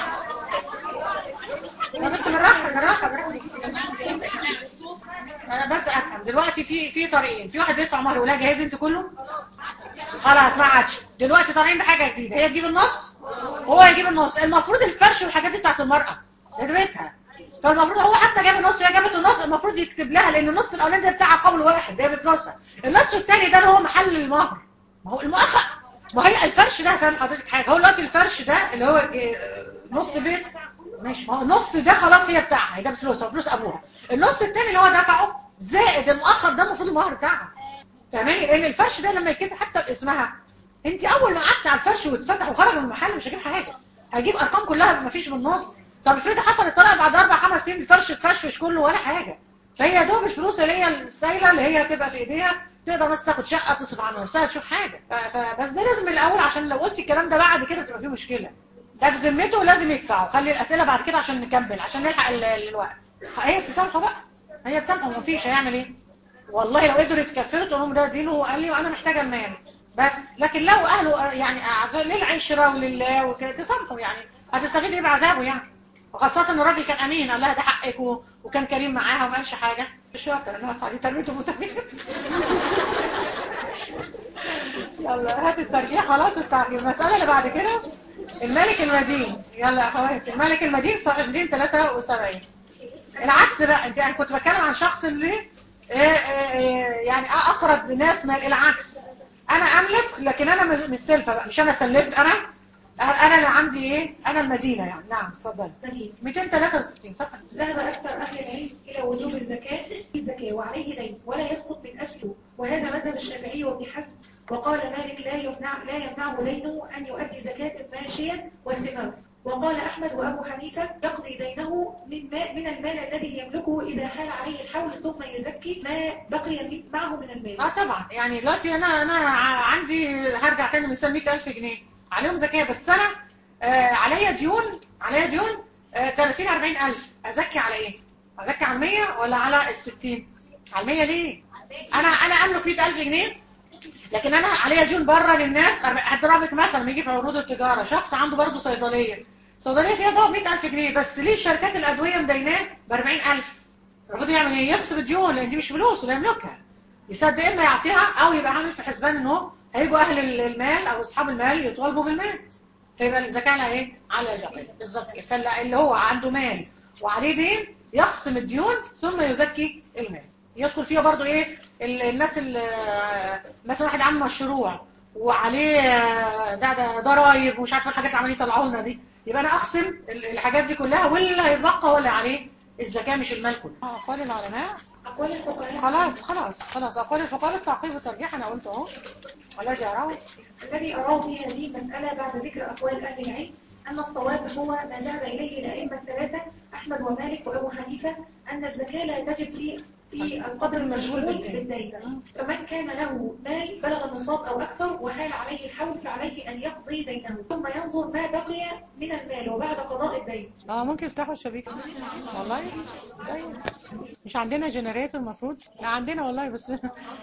لا بس بالراحه بالراحه بالراحه انا بس افهم دلوقتي في في طريقين في واحد بيدفع مهر ولا جاهز انت كله خلاص ما عادش دلوقتي طالعين بحاجه جديده هي تجيب النص هو يجيب النص المفروض الفرش والحاجات دي بتاعت المراه ده بيتها فالمفروض هو حتى جاب النص هي جابت النص المفروض يكتب لها لان النص الاولاني ده بتاع قول واحد ده بفلوسها النص الثاني ده اللي هو محل المهر ما هو المؤخر ما هي الفرش ده كان حضرتك حاجه هو دلوقتي الفرش ده اللي هو آه، نص بيت ماشي ما هو النص ده خلاص هي بتاعها هي جابت فلوسها وفلوس ابوها النص الثاني اللي هو دفعه زائد المؤخر ده المفروض المهر بتاعها فاهماني لان الفرش ده لما يتكتب حتى باسمها انت اول ما قعدت على الفرش واتفتح وخرج من المحل مش هجيب حاجه هجيب ارقام كلها ما فيش بالنص طب افرضي حصل الطلاق بعد اربع خمس سنين فرش تفشفش كله ولا حاجه فهي يا دوب الفلوس اللي هي السايله اللي هي تبقى في ايديها تقدر بس تاخد شقه تصرف على نفسها تشوف حاجه ف- فبس ده لازم من الاول عشان لو قلت الكلام ده بعد كده بتبقى فيه مشكله ده في ذمته لازم يدفعوا خلي الاسئله بعد كده عشان نكمل عشان نلحق ال- ال- الوقت هي تسامحه بقى هي تسامحه مفيش هيعمل ايه والله لو قدروا يتكفلوا تقول لهم ده دينه وقال لي وانا محتاجه المال بس لكن لو اهله يعني أعزاء للعشره ولله وكده تسامحوا يعني هتستفيد ايه بعذابه يعني وخاصة ان الراجل كان امين قال لها ده حقك و- وكان كريم معاها وما قالش حاجة مش شاطر انا هصعد تربيته متميزة يلا هات الترجيح خلاص التعقيب المسألة اللي بعد كده الملك المدين يلا يا اخواتي الملك المدين صاحب دين 73 العكس بقى انت يعني كنت بتكلم عن شخص اللي آه، آه، آه، يعني اقرب ناس من العكس انا املك لكن انا مش مش سلفه بقى مش انا سلفت انا انا اللي عندي ايه انا المدينه يعني نعم اتفضل سليم 263 صفحه ذهب أكثر أهل العلم إلى وجوب الزكاة في الزكاة وعليه دين ولا يسقط من أجله وهذا مذهب الشافعي وابن حزم وقال مالك لا يمنع لا يمنعه دينه أن يؤدي زكاة الماشية والثمار وقال أحمد وأبو حنيفة يقضي دينه من ما من المال الذي يملكه إذا حال عليه الحول ثم يزكي ما بقي من- معه من المال اه طبعا يعني دلوقتي انا انا ع- عندي هرجع تاني مثال 100000 جنيه عليهم زكاه بس انا آه عليا ديون عليا ديون آه 30 40000 ازكي على ايه ازكي على 100 ولا على ال 60 على 100 ليه انا انا املك 100000 جنيه لكن انا عليا ديون بره للناس هضربك مثلا يجي في عروض التجاره شخص عنده برضه صيدليه صيدليه فيها ضرب 100000 جنيه بس ليه شركات الادويه مديناه ب 40000 المفروض يعمل ايه يخصم الديون لان دي مش فلوس ولا يملكها يصدق اما يعطيها او يبقى عامل في حسبان ان هو هيجوا اهل المال او اصحاب المال يطالبوا بالمال فيبقى الزكاه على ايه على الباقي بالظبط كده فاللي هو عنده مال وعليه دين يقسم الديون ثم يزكي المال يدخل فيها برضو ايه ال- الناس اللي مثلا واحد عامل مشروع وعليه آه، ده ده ضرايب ومش عارفه الحاجات اللي عمالين يطلعوا لنا دي يبقى انا اقسم ال- الحاجات دي كلها واللي هيتبقى هو اللي عليه الزكاه مش المال كله اقوال العلماء أقوال الفقهاء خلاص خلاص خلاص أقوال الفقهاء بس تعقيب وترجيح أنا قلت أهو والذي أراه الذي أراه في هذه المسألة بعد ذكر أقوال أهل العلم أن الصواب هو ما ذهب إليه الأئمة الثلاثة أحمد ومالك وأبو حنيفة أن الزكاة لا تجب في في القدر المشغول بالدين فمن كان له مال بلغ النصاب أو أكثر وحال عليه الحول فعليه أن يقضي دينه ثم ينظر ما بقي من المال وبعد قضاء الدين اه ممكن يفتحوا الشبكة والله طيب مش عندنا جنريتور المفروض لا عندنا والله بس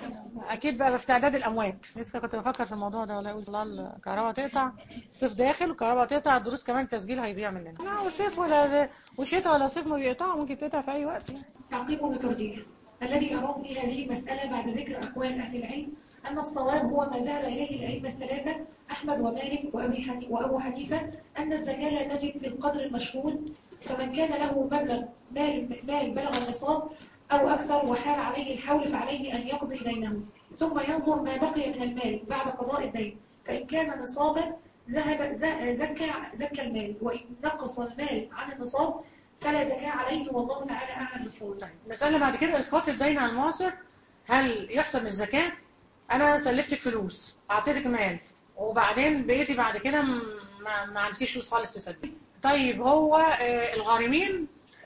اكيد بقى في تعداد الاموات لسه كنت بفكر في الموضوع ده والله قلت الله الكهرباء تقطع الصيف داخل والكهرباء تقطع الدروس كمان التسجيل هيضيع مننا لا وصيف ولا وشتاء ولا صيف ما بيقطع ممكن تقطع في اي وقت يعني. تعقيب وترجيح الذي أراه في هذه المسألة بعد ذكر أقوال أهل العلم أن الصواب هو ما ذهب إليه الأئمة الثلاثة أحمد ومالك وأبي حني وأبو حنيفة أن الزكاة لا تجب في القدر المشهود فمن كان له مبلغ مال, مال بلغ النصاب أو أكثر وحال عليه الحول فعليه أن يقضي دينه ثم ينظر ما بقي من المال بعد قضاء الدين فإن كان نصابا ذهب ز- زكى زكى المال وإن نقص المال عن النصاب فلا زكاة عليه والله تعالى أعلم بالصواب طيب المسألة بعد كده اسقاط الدين على المعصر هل يحسب الزكاة انا سلفتك فلوس اعطيتك مال وبعدين بقيتي بعد كده م- ما, ما عندكيش فلوس خالص تسددي طيب هو آه، الغارمين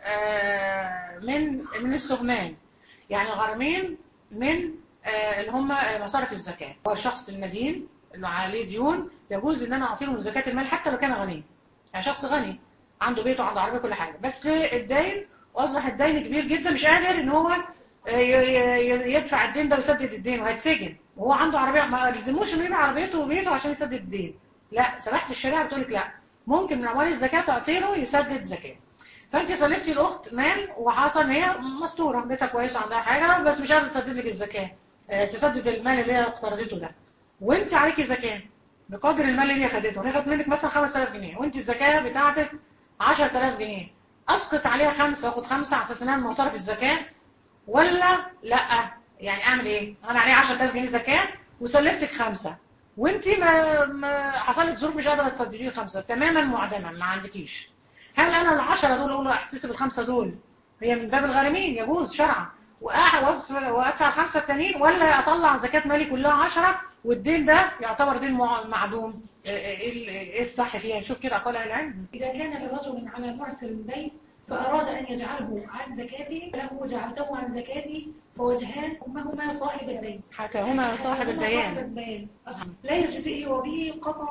آه، من من السغمان يعني الغارمين من آه، اللي هم آه، مصارف الزكاة هو الشخص المدين اللي عليه ديون يجوز ان انا اعطي له من زكاة المال حتى لو كان غني يعني شخص غني عنده بيت وعنده عربية كل حاجة بس الدين واصبح الدين كبير جدا مش قادر ان هو ي- ي- يدفع الدين ده ويسدد الدين وهيتسجن وهو عنده عربية ما لزموش انه يبيع عربيته وبيته عشان يسدد الدين لا سمحت الشريعة بتقول لك لا ممكن من اموال الزكاة تعطي له يسدد زكاة فانت سلفتي الاخت مال وحصل ان هي مستوره بيتها كويس عندها حاجه بس مش قادره تسدد لك الزكاه آه، تسدد المال اللي هي اقترضته ده وانت عليكي زكاه بقدر المال اللي هي خدته هي خدت منك مثلا 5000 جنيه وانت الزكاه بتاعتك 10000 جنيه اسقط عليها خمسه واخد خمسه على اساس انها من مصارف الزكاه ولا لا يعني اعمل ايه انا عليه 10000 جنيه زكاه وسلفتك خمسه وانت ما, ما حصل لك ظروف مش قادره تسددي الخمسه تماما معدما ما عندكيش هل انا العشرة دول اقول له احتسب الخمسة دول هي من باب الغارمين يجوز شرعا وأعوز وادفع الخمسه التانيين ولا اطلع زكاه مالي كلها 10 والدين ده يعتبر دين مع- معدوم إيه- ايه ايه الصح فيها نشوف كده اقوال اهل العلم إذا كان لرجل على معسر دين فأراد أن يجعله عن زكاته فله جعلته عن زكاته فوجهان أمهما صاحب الدين حكاهما صاحب صاحب الديان الدين لا يجزئه وبه قطع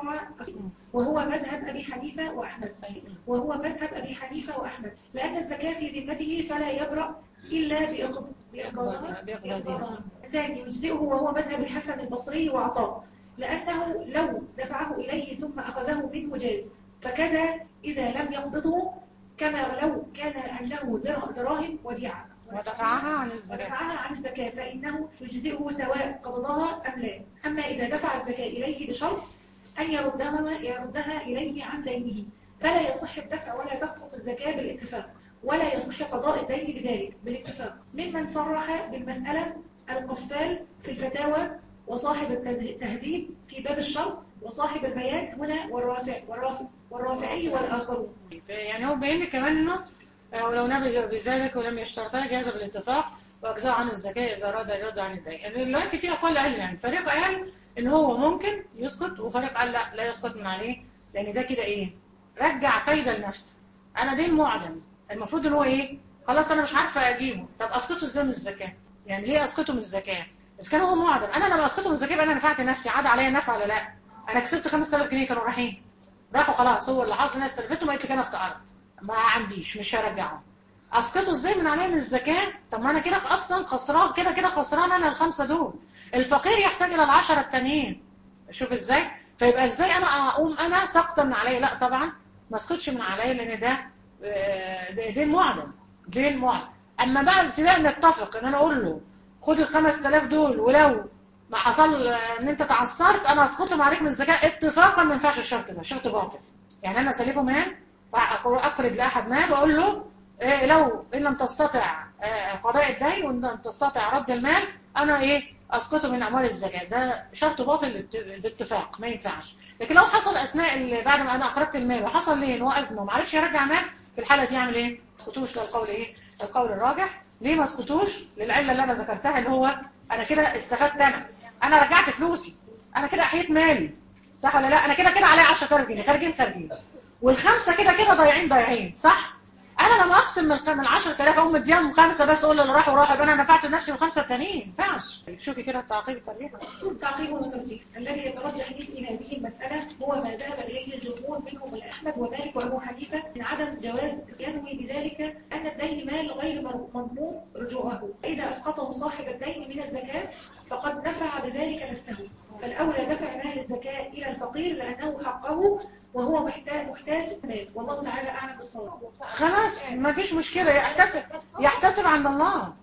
وهو مذهب أبي حنيفة وأحمد وهو مذهب أبي حنيفة وأحمد لأن الزكاة في ذمته فلا يبرأ إلا بإقضاء بإقضاء- بإقضاء. الثاني يجزئه وهو مذهب الحسن البصري وعطاء لأنه لو دفعه إليه ثم أخذه منه جاز فكذا إذا لم يقبضه كما لو كان عنده در- دراهم وديعة ودفعها عن الزكاه ودفعها عن الزكاة فإنه يجزئه سواء قبضها أم لا أما إذا دفع الزكاة إليه بشرط أن يردها, يردها إليه عن دينه فلا يصح الدفع ولا تسقط الزكاة بالاتفاق ولا يصح قضاء الدين بذلك بالاتفاق ممن صرح بالمسألة القفال في الفتاوى وصاحب التهذيب في باب الشرط وصاحب البيان هنا والرافع والرافع والرافعي والآخرون يعني هو بيان كمان انه آه، ولو نبي بذلك ولم يشترطها جاز بالاتفاق واجزاء عن الزكاه اذا اراد يرد عن الدين يعني دلوقتي في اقوال قال يعني فريق قال ان هو ممكن يسقط وفريق قال لا لا يسقط من عليه لان ده كده ايه رجع فايده لنفسه انا دين معدم المفروض ان هو ايه خلاص انا مش عارفه اجيبه طب اسقطه ازاي من الزكاه يعني ليه اسقطه من الزكاه اذا كان هو معدم انا لما اسقطه من الزكاه يبقى انا نفعت نفسي عاد عليا نفع ولا لا انا كسبت 5000 جنيه كانوا رايحين راحوا خلاص هو اللي حصل ناس استلفتهم قالت لك انا افتقرت ما عنديش مش هرجعهم اسقطه ازاي من عليا من الزكاه طب ما انا كده اصلا خسران كده كده خسران انا الخمسه دول الفقير يحتاج الى العشره التانيين شوف ازاي فيبقى ازاي انا اقوم انا ساقطه من عليا لا طبعا ما اسقطش من عليا لان ده آه، ده دين معدم دين معدم اما بقى ابتداء نتفق ان انا اقول له خد ال 5000 دول ولو ما حصل آه، ان انت تعثرت انا اسقطهم عليك من الزكاه اتفاقا ما ينفعش الشرط ده شرط باطل يعني انا اسلفه مال واقرض لاحد مال واقول له إيه لو ان لم تستطع آه، قضاء الدين وان لم تستطع رد المال انا ايه اسقطه من اموال الزكاه ده شرط باطل بالت- باتفاق ما ينفعش لكن لو حصل اثناء ال- بعد ما انا اقرضت المال وحصل ليه ان هو ازمه وما عرفش يرجع مال في الحاله دي يعمل ايه ما اسقطوش للقول ايه القول الراجح ليه ما اسقطوش للعله اللي انا ذكرتها اللي هو انا كده استفدت انا انا رجعت فلوسي انا كده احييت مالي صح ولا لا انا كده كده عليا 10000 جنيه خارجين خارجين والخمسه كده كده ضايعين ضايعين صح انا لما اقسم من الخ- من 10000 اقوم مديهم خمسه بس اقول اللي راحوا راحوا يبقى انا نفعت نفسي بالخمسه التانيين ما ينفعش شوفي كده التعقيب التربيه تعقيب وترتيب الذي يترجح لي في هذه المسألة هو ما ذهب إليه الجمهور منهم الأحمد ومالك وأبو حنيفة من عدم جواز ينوي بذلك أن الدين مال غير مر- مضمون رجوعه إذا أسقطه صاحب الدين من الزكاة فقد نفع بذلك نفسه فالأولى دفع مال الزكاة إلى الفقير لأنه حقه وهو محتاج محتاج مال والله تعالى أعلم بالصواب خلاص ما فيش مشكله يحتسب يحتسب عند الله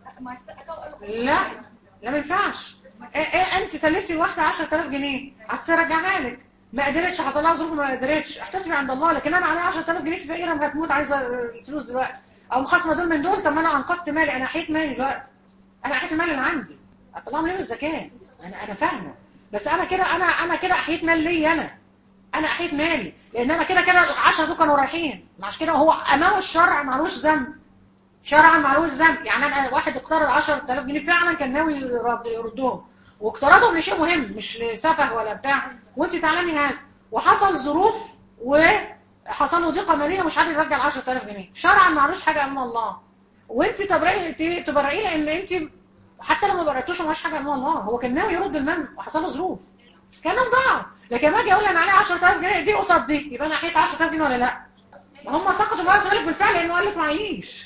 لا لا ما ينفعش إيه إيه انت سلفتي الواحده 10000 جنيه عايز ترجعها لك ما قدرتش حصل لها ظروف ما قدرتش احتسبي عند الله لكن انا عليا 10000 جنيه في فقيره ما هتموت عايزه الفلوس دلوقتي او مخاصمه دول من دول طب ما انا انقذت مالي انا احيت مالي دلوقتي انا احيت المال اللي عندي اطلعهم ليه من الزكاه انا انا فاهمه بس انا كده انا انا كده احيت مال ليا انا انا احيت مالي لان انا كده كده العشرة دول كانوا رايحين مش كده هو امام الشرع معلوش ذنب شرعا معلوش ذنب يعني انا واحد اقترض 10000 جنيه فعلا كان ناوي يرد- يردهم واقترضهم لشيء مهم مش لسفه ولا بتاع وانت تعلمي هذا وحصل ظروف وحصل له ضيقه ماليه مش عارف يرجع ال 10000 جنيه شرعا معلوش حاجه امام الله وانت تبرئي تبرئيه لان انت حتى لو ما برئتوش مش حاجه امام الله هو كان ناوي يرد المال وحصل له ظروف كانوا ضاع لكن لما اجي اقول انا عليه 10000 جنيه دي قصاد دي يبقى انا حيت 10000 جنيه ولا لا ما هم سقطوا بقى ذلك بالفعل لانه قال لك معيش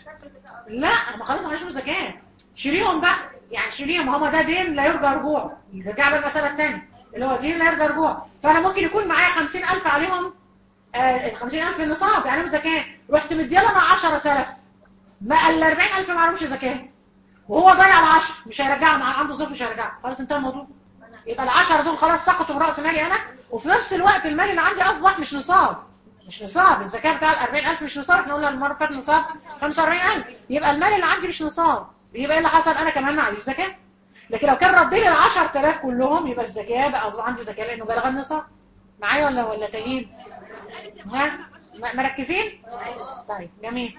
لا ما خلاص معيش زكاه شيليهم بقى يعني شيليهم هم ده دين لا يرجى رجوعه نرجع بقى المساله الثانيه اللي هو دين لا يرجى رجوعه فانا ممكن يكون معايا 50000 عليهم آه 50000 النصاب يعني زكاه رحت مديله انا 10 سلف ما ال 40000 ما عليهمش زكاه وهو ضيع ال 10 مش هيرجعهم عنده ظروف مش هيرجعهم خلاص انتهى الموضوع يبقى ال 10 دول خلاص سقطوا من راس مالي انا وفي نفس الوقت المال اللي عندي اصبح مش نصاب مش نصاب الزكاه بتاع ال 40000 مش نصاب احنا قلنا المره اللي فاتت نصاب 45000 يبقى المال اللي عندي مش نصاب يبقى ايه اللي حصل انا كمان معيش زكاه لكن لو كان رد لي ال 10000 كلهم يبقى الزكاه بقى اصبح عندي زكاه لانه بلغ النصاب معايا ولا ولا تايهين ها م- مركزين طيب جميل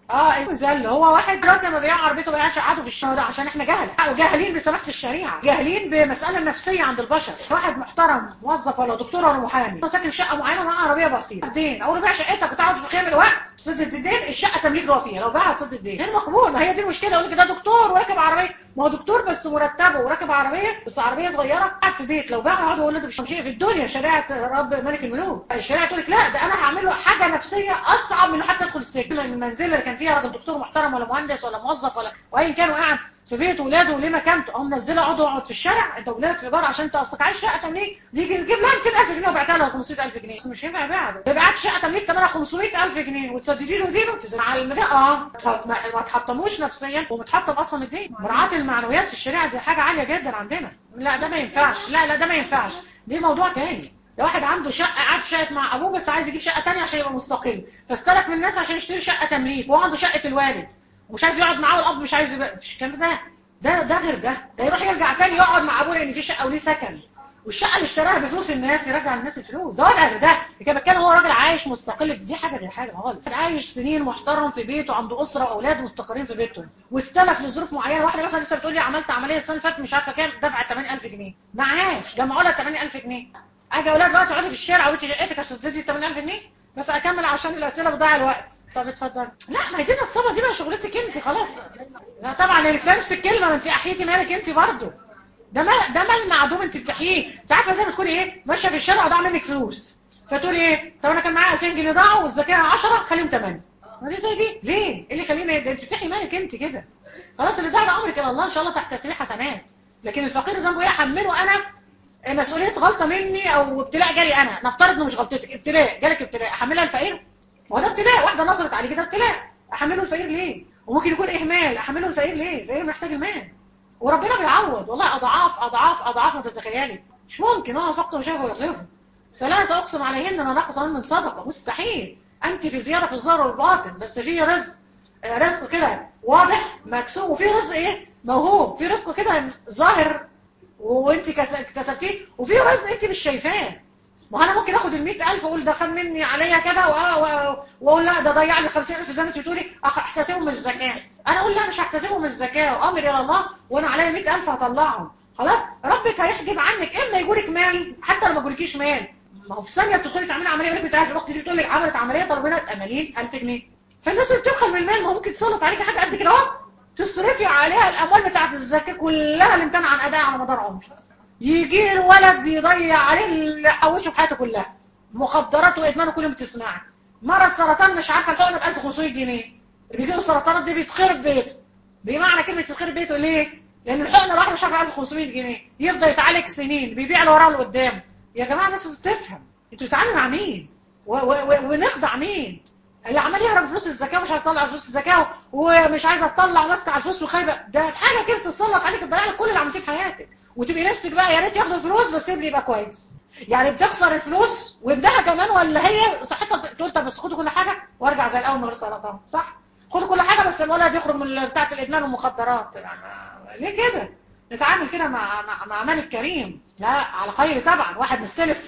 اه ايه زل هو واحد دلوقتي لما بيبيع عربيته بيبيع شقته في الشارع ده عشان احنا جهل جاهلين بسماحه الشريعه جاهلين بمساله نفسيه عند البشر واحد محترم موظف ولا دكتور ولا محامي هو ساكن في شقه معينه معاه عربيه بسيطه الدين اول ما بيع شقتك وتقعد في خيم الوقت تسدد الدين الشقه تمليك جوه فيها لو باعها تسدد الدين غير مقبول ما هي دي المشكله يقول لك ده دكتور وراكب عربيه ما هو دكتور بس مرتبه وراكب عربيه بس عربيه صغيره قاعد في بيت لو باعها يقعد يقول له ده مش شيء في الدنيا شريعه رب ملك الملوك الشريعه تقول لك لا ده انا هعمل له حاجه نفسيه اصعب من حتى يدخل السجن المنزله اللي كان فيها راجل دكتور محترم ولا مهندس ولا موظف ولا وايا كان وقاعد في بيت ولاده وليه مكانته او منزله اقعد اقعد في الشارع انت ولادك في بار عشان انت اصلك عايش شقه تمليك دي تجيب لها 200000 جنيه وبعتها لها 500000 جنيه بس مش ينفع يبيعها ده بعت شقه تمليك ثمنها 500000 جنيه وتسددي له دينه على المدى اه ما تحطموش نفسيا ومتحطم اصلا الدين مراعاه المعنويات في الشريعه دي حاجه عاليه جدا عندنا لا ده ما ينفعش لا لا ده ما ينفعش دي موضوع تاني ده واحد عنده شقه قاعد في شقه مع ابوه بس عايز يجيب شقه ثانيه عشان يبقى مستقل فاستلف من الناس عشان يشتري شقه تمليك وهو عنده شقه الوالد ومش عايز يقعد معاه والاب مش عايز يبقى مش الكلام ده ده ده غير ده ده يروح يرجع تاني يقعد مع ابوه لان في شقه وليه سكن والشقه اللي اشتراها بفلوس الناس يرجع للناس الفلوس ده وضع غير ده كده بتكلم هو راجل عايش مستقل دي حاجه غير حاجه خالص عايش سنين محترم في بيته عنده اسره واولاد مستقرين في بيتهم واستلف لظروف معينه واحده مثلا لسه بتقول لي عملت عمليه السنه اللي فاتت مش عارفه كام دفعت 80000 جنيه معاش جمعوا لها 80000 جنيه اجي اولاد دلوقتي اقعدي في الشارع وانت شقتك عشان تدي 80000 جنيه بس اكمل عشان الاسئله بضيع الوقت طب اتفضل لا ما هي دي نصابه دي بقى شغلتك انت خلاص لا طبعا انت نفس الكلمه ما انت احيتي مالك انت برضه ده مال ده مال معدوم انت بتحييه انت عارفه زي ما تكوني ايه ماشيه في الشارع وضاع منك فلوس فتقولي ايه طب انا كان معايا 2000 جنيه ضاعوا والزكاه 10 خليهم 8 ما دي زي دي ليه ايه اللي يخليني ده انت بتحيي مالك انت كده خلاص اللي ضاع ده امرك الى الله ان شاء الله تحت تسبيح حسنات لكن الفقير ذنبه ايه احمله انا مسؤوليه غلطه مني او ابتلاء جالي انا نفترض انه مش غلطتك ابتلاء جالك ابتلاء احملها الفقير ما هو ده ابتلاء واحده نصرت عليك ده ابتلاء احمله الفقير ليه وممكن يكون اهمال احمله الفقير ليه الفقير محتاج المال وربنا بيعوض والله اضعاف اضعاف اضعاف ما تتخيلي مش ممكن هو فقط مش هياخد يغلفه ثلاثه اقسم عليهن انا ناقص من صدقه مستحيل انت في زياده في الظاهر والباطن بس في رزق رزق كده واضح مكسوب وفي رزق ايه موهوب في رزق كده ظاهر وانت كسبتيه وفي رزق انت مش شايفاه ما انا ممكن اخد ال 100000 واقول ده خد مني عليا كده واقول لا ده ضيع لي 50000 زي ما انت بتقولي احتسبهم من الزكاه انا اقول لا مش هحتسبهم من الزكاه وامر الى الله وانا عليا 100000 هطلعهم خلاص ربك هيحجب عنك اما يجورك مال حتى لو ما يجوركيش مال ما هو في ثانيه بتدخلي تعملي عمليه يقول لك 1000 الاخت دي بتقول لك عملت عمليه طلبوا منها 80 1000 جنيه فالناس اللي بتبخل من المال ما ممكن تسلط عليك حاجه قد كده اهو تصرفي عليها الاموال بتاعت الزكاه كلها اللي امتنع عن ادائها على مدار عمرك يجي الولد يضيع عليه اللي حوشه في حياته كلها مخدرات وادمان كل يوم تسمعي مرض سرطان مش عارفه الحقنه ب 1500 جنيه اللي بيجي له السرطانات دي بيتخرب بيته بمعنى كلمه يتخرب بيته ليه لان الحقنه الواحده مش عارفه 1500 جنيه يفضل يتعالج سنين بيبيع اللي وراه لقدام يا جماعه الناس تفهم انتوا بتتعاملوا مع مين ونخدع مين اللي عمال يهرب فلوس الزكاه ومش عايز يطلع فلوس الزكاه ومش عايزه تطلع وماسكه على الفلوس وخايبه ده حاجه كده تسلط عليك تضيع لك كل اللي عملتيه في حياتك وتبقي نفسك بقى يا ريت ياخدوا الفلوس بس ابني يبقى كويس يعني بتخسر الفلوس وابنها كمان ولا هي صحتها تقول طب بس خدوا كل حاجه وارجع زي الاول من غير سرطان صح خدوا كل حاجه بس الولد يخرج من بتاعه الادمان والمخدرات يعني ليه كده نتعامل كده مع مع, مع ملك كريم لا على خير طبعا واحد مستلف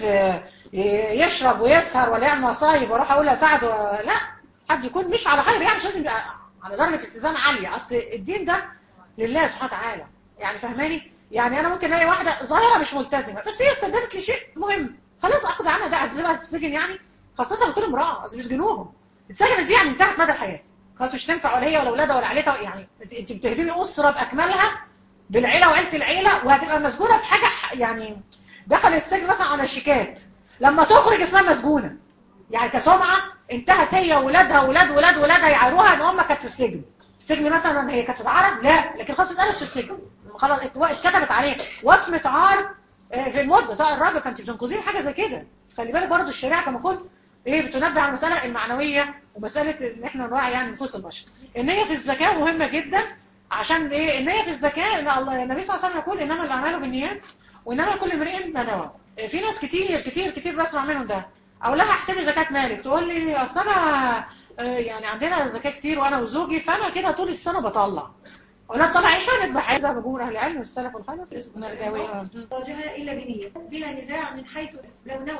يشرب ويسهر ولا يعمل مصايب واروح اقول اساعده لا حد يكون مش على خير يعني مش لازم يبقى على درجه التزام عاليه اصل الدين ده لله سبحانه وتعالى يعني فهماني يعني انا ممكن الاقي واحده ظاهره مش ملتزمه بس هي قدمت لي شيء مهم خلاص اخد عنها ده اعتذرها تتسجن يعني خاصه بكل امراه اصل بيسجنوهم اتسجنت دي يعني انتهت مدى الحياه خلاص مش تنفع ولا هي ولا اولادها ولا عيلتها يعني انت بتهدمي اسره باكملها بالعيله وعيله العيله وهتبقى مسجونه في حاجه يعني دخل السجن مثلا على شيكات لما تخرج اسمها مسجونه يعني كسمعه انتهت هي واولادها واولاد ولاد ولادها يعايروها ان هم كانت في السجن السجن مثلا هي كانت تتعرض لا لكن خلاص اتقالت في السجن خلاص اتكتبت عليه وصمه عار في المده سواء الراجل فانت بتنقذيه حاجه زي كده خلي بالك برضه الشريعه كما قلت ايه بتنبه على المساله المعنويه ومساله ان احنا نراعي يعني نفوس البشر النيه في الزكاه مهمه جدا عشان ايه النيه في الزكاه ان الله النبي صلى الله عليه وسلم يقول انما الاعمال بالنيات وانما كل امرئ ما نوى في ناس كتير كتير كتير بسمع منهم ده اقول لها احسبي زكاه مالك تقول لي اصل انا يعني عندنا زكاه كتير وانا وزوجي فانا كده طول السنه بطلع ولا طلع ايش هنذبح عايزه بجمهور اهل العلم والسلف والخلف راجعها الا بنيه بلا نزاع من حيث لو نوى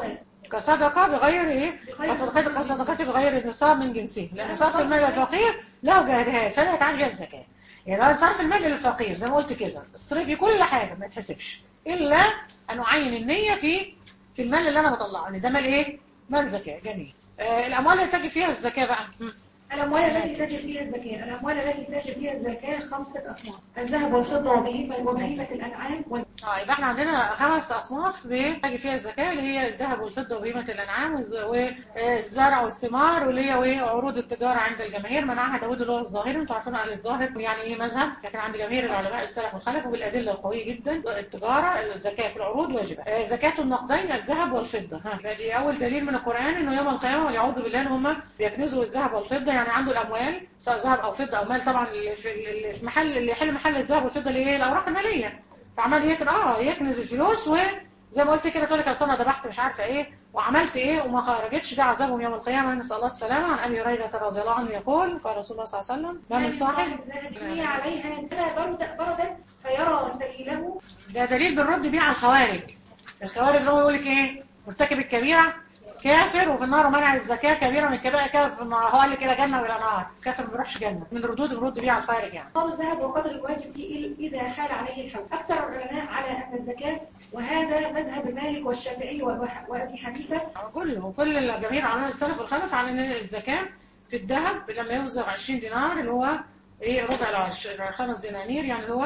كصدقة بغير ايه كصدقة كصدقة بغير النصاب من جنسه لأن صرف المال للفقير له جهدهات فلا يتعامل بها الزكاة يعني لو صرف المال للفقير زي ما قلت كده اصرفي كل حاجة ما تحسبش إلا أن أعين النية في في المال اللي أنا بطلعه يعني ده مال ايه مال زكاة جميل آه الأموال اللي تجي فيها الزكاة بقى م. الأموال التي تجب فيها الزكاة الأموال التي تجب فيها الزكاة خمسة أصناف الذهب والفضة وبهيمة وبهيمة الأنعام وال- اه يبقى احنا عندنا خمس اصناف بتجي فيها الزكاه اللي هي الذهب والفضه وقيمه الانعام والز- والزرع والثمار واللي هي وايه عروض التجاره عند الجماهير منعها داوود اللي هو الظاهري انتوا عارفين اهل الظاهر يعني ايه مذهب لكن عند جماهير العلماء السلف والخلف وبالادله القويه جدا التجاره الزكاه في العروض واجبه آه، زكاه النقدين الذهب والفضه ها يبقى دي اول دليل من القران انه يوم القيامه والعياذ بالله ان هم بيكنزوا الذهب والفضه يعني عنده الاموال سواء ذهب او فضه او مال طبعا اللي في اللي في محل اللي يحل محل الذهب والفضه اللي هي الاوراق الماليه فعمال يكن اه يكنز الفلوس وزي ما قلت كده تقول لك اصل انا ذبحت مش عارفه ايه وعملت ايه وما خرجتش ده عذابهم يوم القيامه نسال الله السلامه عن ابي هريره رضي الله عنه يقول قال رسول الله صلى الله عليه وسلم ما من صاحب هي عليها كما برد- بردت فيرى سبيله ده دليل بنرد بيه على الخوارج الخوارج هو يقول لك ايه مرتكب الكبيره كافر وفي النار ومنع الزكاه كبيره من الكبائر كافر في النار هو قال لك الى جنه والى نار كافر ما بيروحش جنه من الردود بنرد بيه على الخوارج يعني قام الذهب وقدر الواجب فيه إذا حال عليه الحول أكثر العلماء على أن الزكاة وهذا مذهب مالك والشافعي وأبو- وأبي حنيفة كله كل الجماهير علماء السلف والخلف على ان الزكاه في الذهب لما يوزع 20 دينار اللي هو ايه ربع العش خمس دنانير يعني اللي هو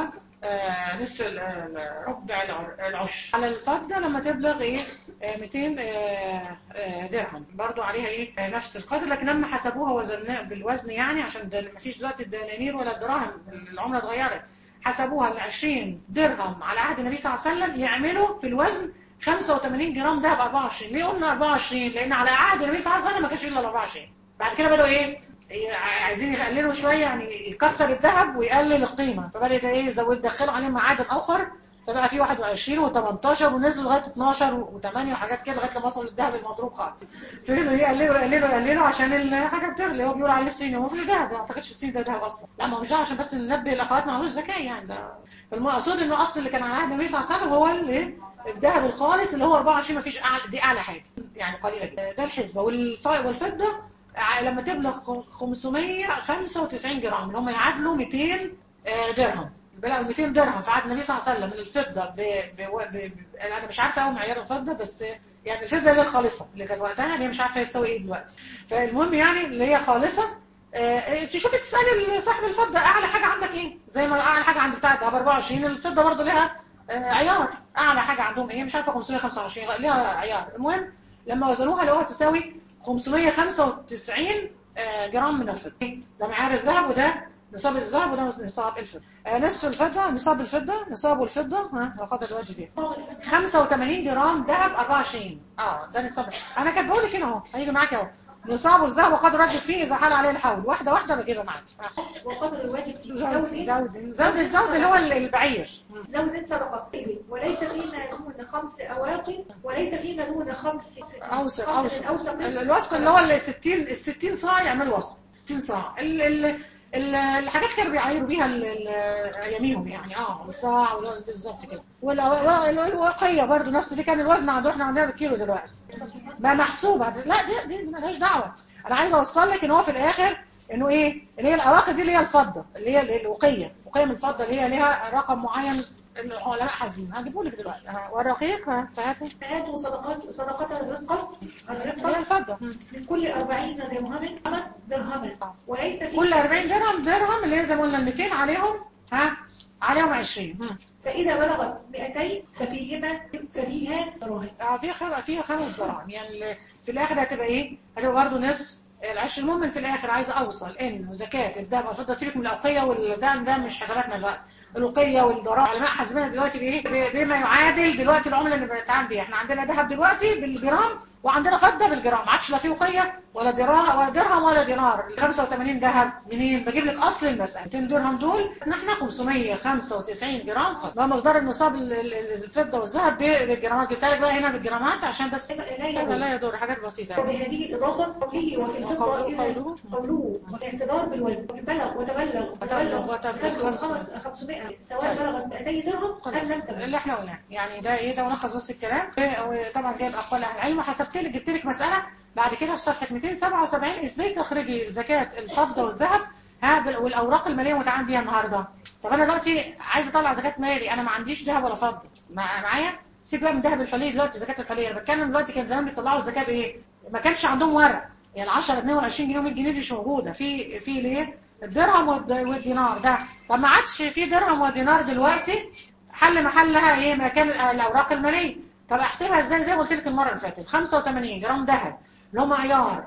آه نصف ال- ال- ربع الع- العشر على الفضه لما تبلغ ايه آه 200 آه آه درهم برضو عليها ايه آه نفس القدر لكن لما حسبوها وزناها بالوزن يعني عشان ده ما فيش دلوقتي الدنانير ولا الدراهم العمله اتغيرت حسبوها ال 20 درهم على عهد النبي صلى الله عليه وسلم يعملوا في الوزن 85 جرام دهب 24 ليه قلنا 24 لان على عهد النبي صلى الله عليه وسلم ما كانش الا ال 24 بعد كده بدأوا ايه إيه، عايزين يقللوا شويه يعني يكتر الذهب ويقلل القيمه فبدأ ده ايه يزود يدخلوا عليه معادن اخر فبقى في 21 و18 ونزلوا لغايه 12 و8 وحاجات كده لغايه لما وصلوا للذهب المضروب خالص فضلوا يقللوا يقللوا يقللوا عشان الحاجه بتغلي هو بيقول عليه الصيني هو مفيش ذهب ما اعتقدش الصيني ده ذهب اصلا لا ما هوش ده عشان بس ننبه الاخوات ما هوش زكاه يعني ده فالمقصود انه اصل اللي كان على عهد النبي صلى الله عليه وسلم هو اللي الذهب الخالص اللي هو 24 ما فيش اعلى دي اعلى حاجه يعني قليله جدا ده الحسبه والف- والفضه ع- لما تبلغ خ- 595 جرام اللي هم يعادلوا 200 آه، درهم بلغوا 200 درهم في عهد النبي صلى الله عليه وسلم من الفضه ب... ب... ب... ب... انا مش عارفه قوي معيار الفضه بس يعني الفضه اللي هي الخالصه اللي كانت وقتها اللي هي مش عارفه هي تساوي ايه دلوقتي فالمهم يعني اللي هي خالصه آه، تشوفي تسالي صاحب الفضه اعلى حاجه عندك ايه زي ما اعلى حاجه عند بتاع الذهب 24 الفضه برضه لها آه، عيار اعلى حاجه عندهم ايه مش عارفه 525 لها عيار المهم لما وزنوها لقوها تساوي 595 آه، جرام من الفضه ده معيار الذهب وده نصاب الذهب وده نصاب الفضه آه، نصف الفضه نصاب الفضه نصاب الفضه ها وقدر الواجب فيه 85 جرام ذهب 24 اه ده نصاب انا كاتبه لك هنا اهو هيجي معاك اهو نصاب الذهب وقدر الواجب فيه اذا حال عليه الحول واحده واحده بجيبها معاك آه. وقدر الواجب فيه زود زود زود زود الزود اللي هو البعير زود صدقة وليس فيما دون خمس أواق وليس فيما دون خمس اوسط خمس اوسط أوسط ال- الوسط اللي هو ال 60 ال 60 صاع يعملوا وسط 60 صاع ال ال ال- الحاجات كانوا بيعايروا بيها ال- ال- يميهم يعني اه الصاع ولا- بالظبط كده والواقيه برضو نفس دي كان الوزن عنده احنا عندنا بالكيلو دلوقتي ما محسوبه لا دي دي مالهاش دعوه انا عايزه اوصل لك ان هو في الاخر انه ايه اللي هي الاواقي دي اللي هي الفضه اللي هي الوقيه وقيه من الفضه اللي هي ليها رقم معين العلماء حاسين هجيبه لك دلوقتي ها، والرقيق ها فهاتي فآتوا صدقات صدقة الرقة اللي هي الرقة الفضه من كل أربعين درهما درهما وليس في كل 40 درهم درهم اللي هي زي ما قلنا ال 200 عليهم ها عليهم 20 هم. فإذا بلغت 200 ففيهما ففيها دراهم اه فيها خم... فيها خمس دراهم يعني ال- في الاخر هتبقى ايه هتبقى برضه نصف العشر المهم في الاخر عايزه اوصل ان زكاه الذهب والفضه سيبك من الاوقيه والدم ده مش حساباتنا دلوقتي الوقيه والدراهم علماء حاسبينها دلوقتي بايه ب- بما يعادل دلوقتي العمله اللي بنتعامل بيها احنا عندنا ذهب دلوقتي بالجرام وعندنا فضه بالجرام ما عادش لا في وقيه ولا درهم ولا درهم ولا دينار ال 85 ذهب منين بجيب لك اصل المساله 200 درهم دول احنا 595 جرام فضه ده مقدار النصاب ال- ال- الفضه والذهب ب- بالجرامات جبت لك بقى هنا بالجرامات عشان بس لا لا يدور لا يدور حاجات بسيطه يعني. وبهذه الإضافة قوله وفي الفضة وقوله- إذا قوله. قوله والاعتبار بالوزن وتبلغ وتبلغ وتبلغ- وتبلغ خمس- 500 سواء طيب. بلغت 200 درهم أم خلاص لم تبلغ اللي احنا قلناه يعني ده ايه ده ملخص بس الكلام وطبعا جايب اقوال اهل العلم وحسبت شرحت لك جبت لك مساله بعد كده في صفحه 277 ازاي تخرجي زكاه الفضه والذهب ها بال- والاوراق الماليه متعامل بيها النهارده طب انا دلوقتي عايز اطلع زكاه مالي انا ما عنديش ذهب ولا فضه مع- معايا سيب بقى من ذهب الحلي دلوقتي زكاه الحلي انا بتكلم دلوقتي كان زمان بيطلعوا الزكاه بايه ما كانش عندهم ورق يعني 10 جنيه ولا 20 جنيه و100 جنيه دي مش موجوده في في ليه الدرهم والد- والدينار ده طب ما عادش في درهم ودينار دلوقتي حل محلها ايه مكان الاوراق الماليه طب احسبها ازاي زي ما قلت لك المره اللي فاتت 85 جرام ذهب اللي هم عيار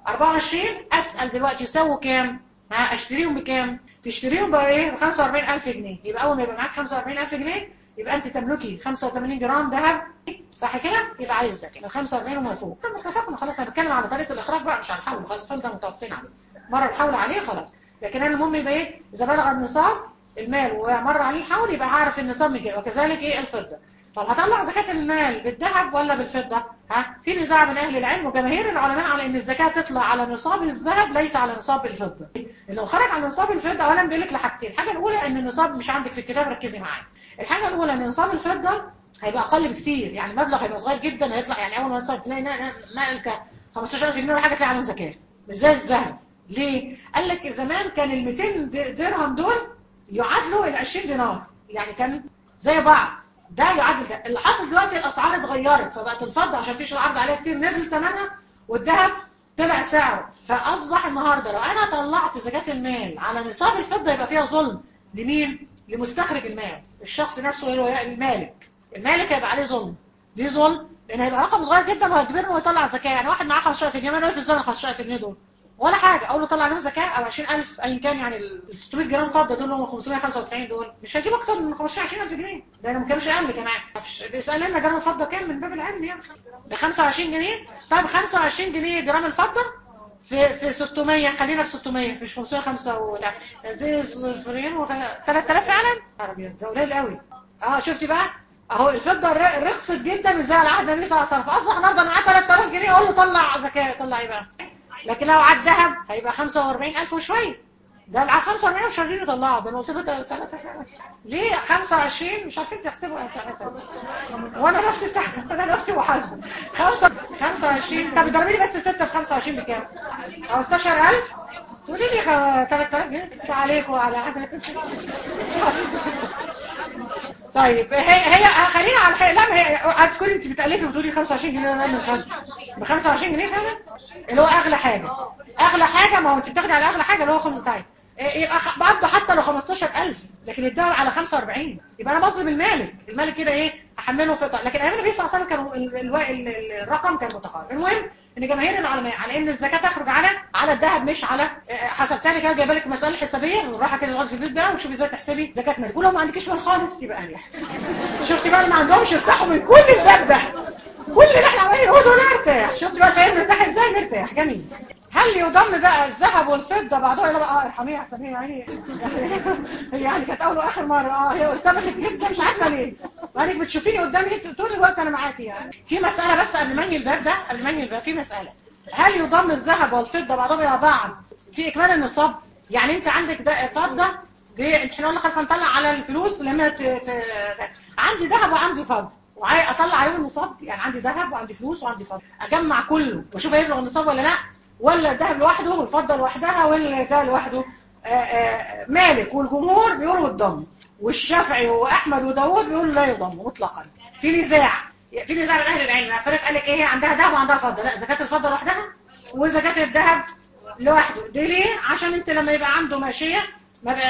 24 اسال دلوقتي يساووا كام ها اشتريهم بكام تشتريهم بقى ايه ب 45000 جنيه يبقى اول ما يبقى معاك 45000 جنيه يبقى انت تملكي 85 جرام ذهب صح كده يبقى عايز زكاه ال 45 وما فوق طب اتفقنا خلاص انا بتكلم على طريقه الاخراج بقى مش على الحول خلاص الحول ده متفقين عليه مره الحول عليه خلاص لكن انا المهم يبقى ايه اذا بلغ النصاب المال ومر عليه الحول يبقى هعرف النصاب من كده وكذلك ايه الفضه طب هطلع زكاة المال بالذهب ولا بالفضة ها في نزاع من اهل العلم وجماهير العلماء على ان الزكاة تطلع على نصاب الذهب ليس على نصاب الفضة لو خرج على نصاب الفضة اولا بيقول لك لحاجتين الحاجة الاولى ان النصاب مش عندك في الكتاب ركزي معايا الحاجة الاولى ان نصاب الفضة هيبقى اقل بكتير يعني مبلغ هيبقى صغير جدا هيطلع يعني اول ما نصاب تلاقي مالك 15000 جنيه ولا حاجة تلاقي عليهم زكاة مش زي الذهب ليه قال لك زمان كان ال 200 درهم دول يعادلوا ال 20 دينار يعني كان زي بعض ده يعادل ده اللي حصل دلوقتي الاسعار اتغيرت فبقت الفضه عشان فيش العرض عليها كتير نزل ثمنها والذهب طلع سعره فاصبح النهارده لو انا طلعت زكاه المال على نصاب الفضه يبقى فيها ظلم لمين لمستخرج المال الشخص نفسه هو المالك المالك هيبقى عليه ظلم ليه ظلم لان هيبقى رقم صغير جدا وهيجبرنه ويطلع زكاه يعني واحد معاه 15000 جنيه ما في الزمن 15000 جنيه دول ولا حاجة أقول له طلع لهم زكاة أو 20000 أيا كان يعني ال 600 جرام فضة دول هم 595 دول مش هيجيب أكتر من 15 20000 جنيه ده أنا ما كانش أقل كمان بيسأل لنا جرام الفضة كام من باب العلم يعني ب 25 جنيه طيب 25 جنيه جرام الفضة في في 600 خلينا في 600 مش 505 ولا زي صفرين و 3000 فعلا عربي ده قليل قوي اه شفتي بقى اهو الفضه الر- رخصت جدا زي على عهد النبي صلى الله عليه وسلم فاصبح النهارده معاه 3000 جنيه اقول له طلع زكاه طلع ايه بقى لكن لو على الذهب هيبقى 45000 وشويه ده على 45 مش عارفين يطلعوا ده انا قلت له 3 ليه 25 مش عارفين تحسبوا انت حسب وانا نفسي بتاع انا نفسي وحاسبه 5 25 طب اضربي لي بس 6 في 25 بكام 15000 تقولي لي خ- 3000 جنيه بس عليك وعلى عهدك طيب هي هي خلينا على الحقيقة لا ما هي عايز تكوني انت بتألفي وتقولي 25 جنيه ولا من الخزن ب 25 جنيه فعلا اللي هو اغلى حاجة اغلى حاجة ما هو انت بتاخدي على اغلى حاجة اللي هو خمس طيب إيه، يبقى خ- برضه حتى لو 15000 لكن الدواء على 45 يبقى انا بظلم المالك المالك كده ايه احمله في طيب. لكن ايام النبي صلى الله عليه وسلم كانوا ال- ال- ال- ال- الرقم كان متقارب المهم ان جماهير العلماء على ان الزكاه تخرج على على الذهب مش على آه، حسبتها لي كده جايبه لك مساله حسابيه ونروح كده نقعد في البيت بقى وشوفي ازاي تحسبي زكاه مالك ولو ما عندكيش مال خالص يبقى اريح شفتي بقى اللي ما عندهمش يفتحوا من كل الباب ده كل اللي احنا عمالين نقوله نرتاح شفتي بقى الفقير مرتاح ازاي نرتاح جميل هل يضم بقى الذهب والفضه بعضها الى بقى اه ارحميها احسن هي يعني هي يعني كانت اول واخر مره اه هي ارتبكت جدا مش عارفه ليه وانك بتشوفيني قدامي طول الوقت انا معاكي يعني في مساله بس قبل ما انهي الباب ده قبل ما انهي الباب في مساله هل يضم الذهب والفضه بعضهم الى بعض في اكمال النصاب يعني انت عندك ده فضه دي انت احنا قلنا خلاص هنطلع على الفلوس لما ت... ت... عندي ذهب وعندي فضه وعاي اطلع عليهم النصاب يعني عندي ذهب وعندي فلوس وعندي فضه اجمع كله واشوف هيبلغ النصاب ولا لا ولا الذهب لوحده والفضه لوحدها ولا ده لوحده آه، آه، مالك والجمهور بيقولوا الضم والشافعي واحمد وداوود بيقولوا لا يضم مطلقا في نزاع في نزاع بين اهل العلم يعني فريق قال لك ايه عندها ذهب وعندها فضه لا زكاه الفضه لوحدها وزكاه الذهب لوحده دي ليه عشان انت لما يبقى عنده ماشيه ما بقى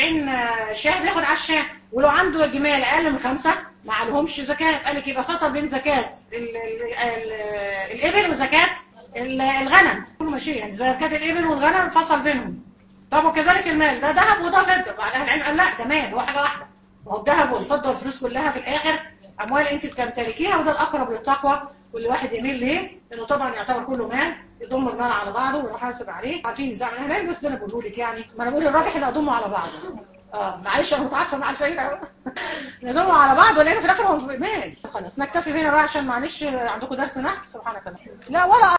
40 شاه بياخد على الشاه ولو عنده جمال اقل من خمسه ما عليهمش زكاه قال لك يبقى فصل بين زكاه ال- ال- ال- الابل وزكاه ال- الغنم كله ماشيه يعني زكاه الابل والغنم فصل بينهم طب وكذلك المال ده ذهب وده فضه بعد اهل العلم قال لا ده مال هو حاجه واحده ما هو الذهب والفضه والفلوس كلها في الاخر اموال انت بتمتلكيها وده الاقرب للتقوى واللي واحد يميل ليه لانه طبعا يعتبر كله مال يضم المال على بعضه ويحاسب عليه عارفين نزاع من اهل العلم بس ده انا بقوله لك يعني ما انا بقول الراجح ان اضمه على بعضه اه معلش انا متعاطفه مع الفقير قوي نضمه على بعض ولقينا في الاخر هو مال خلاص نكتفي هنا بقى عشان معلش عندكم درس نحو سبحانك اللهم لا ولا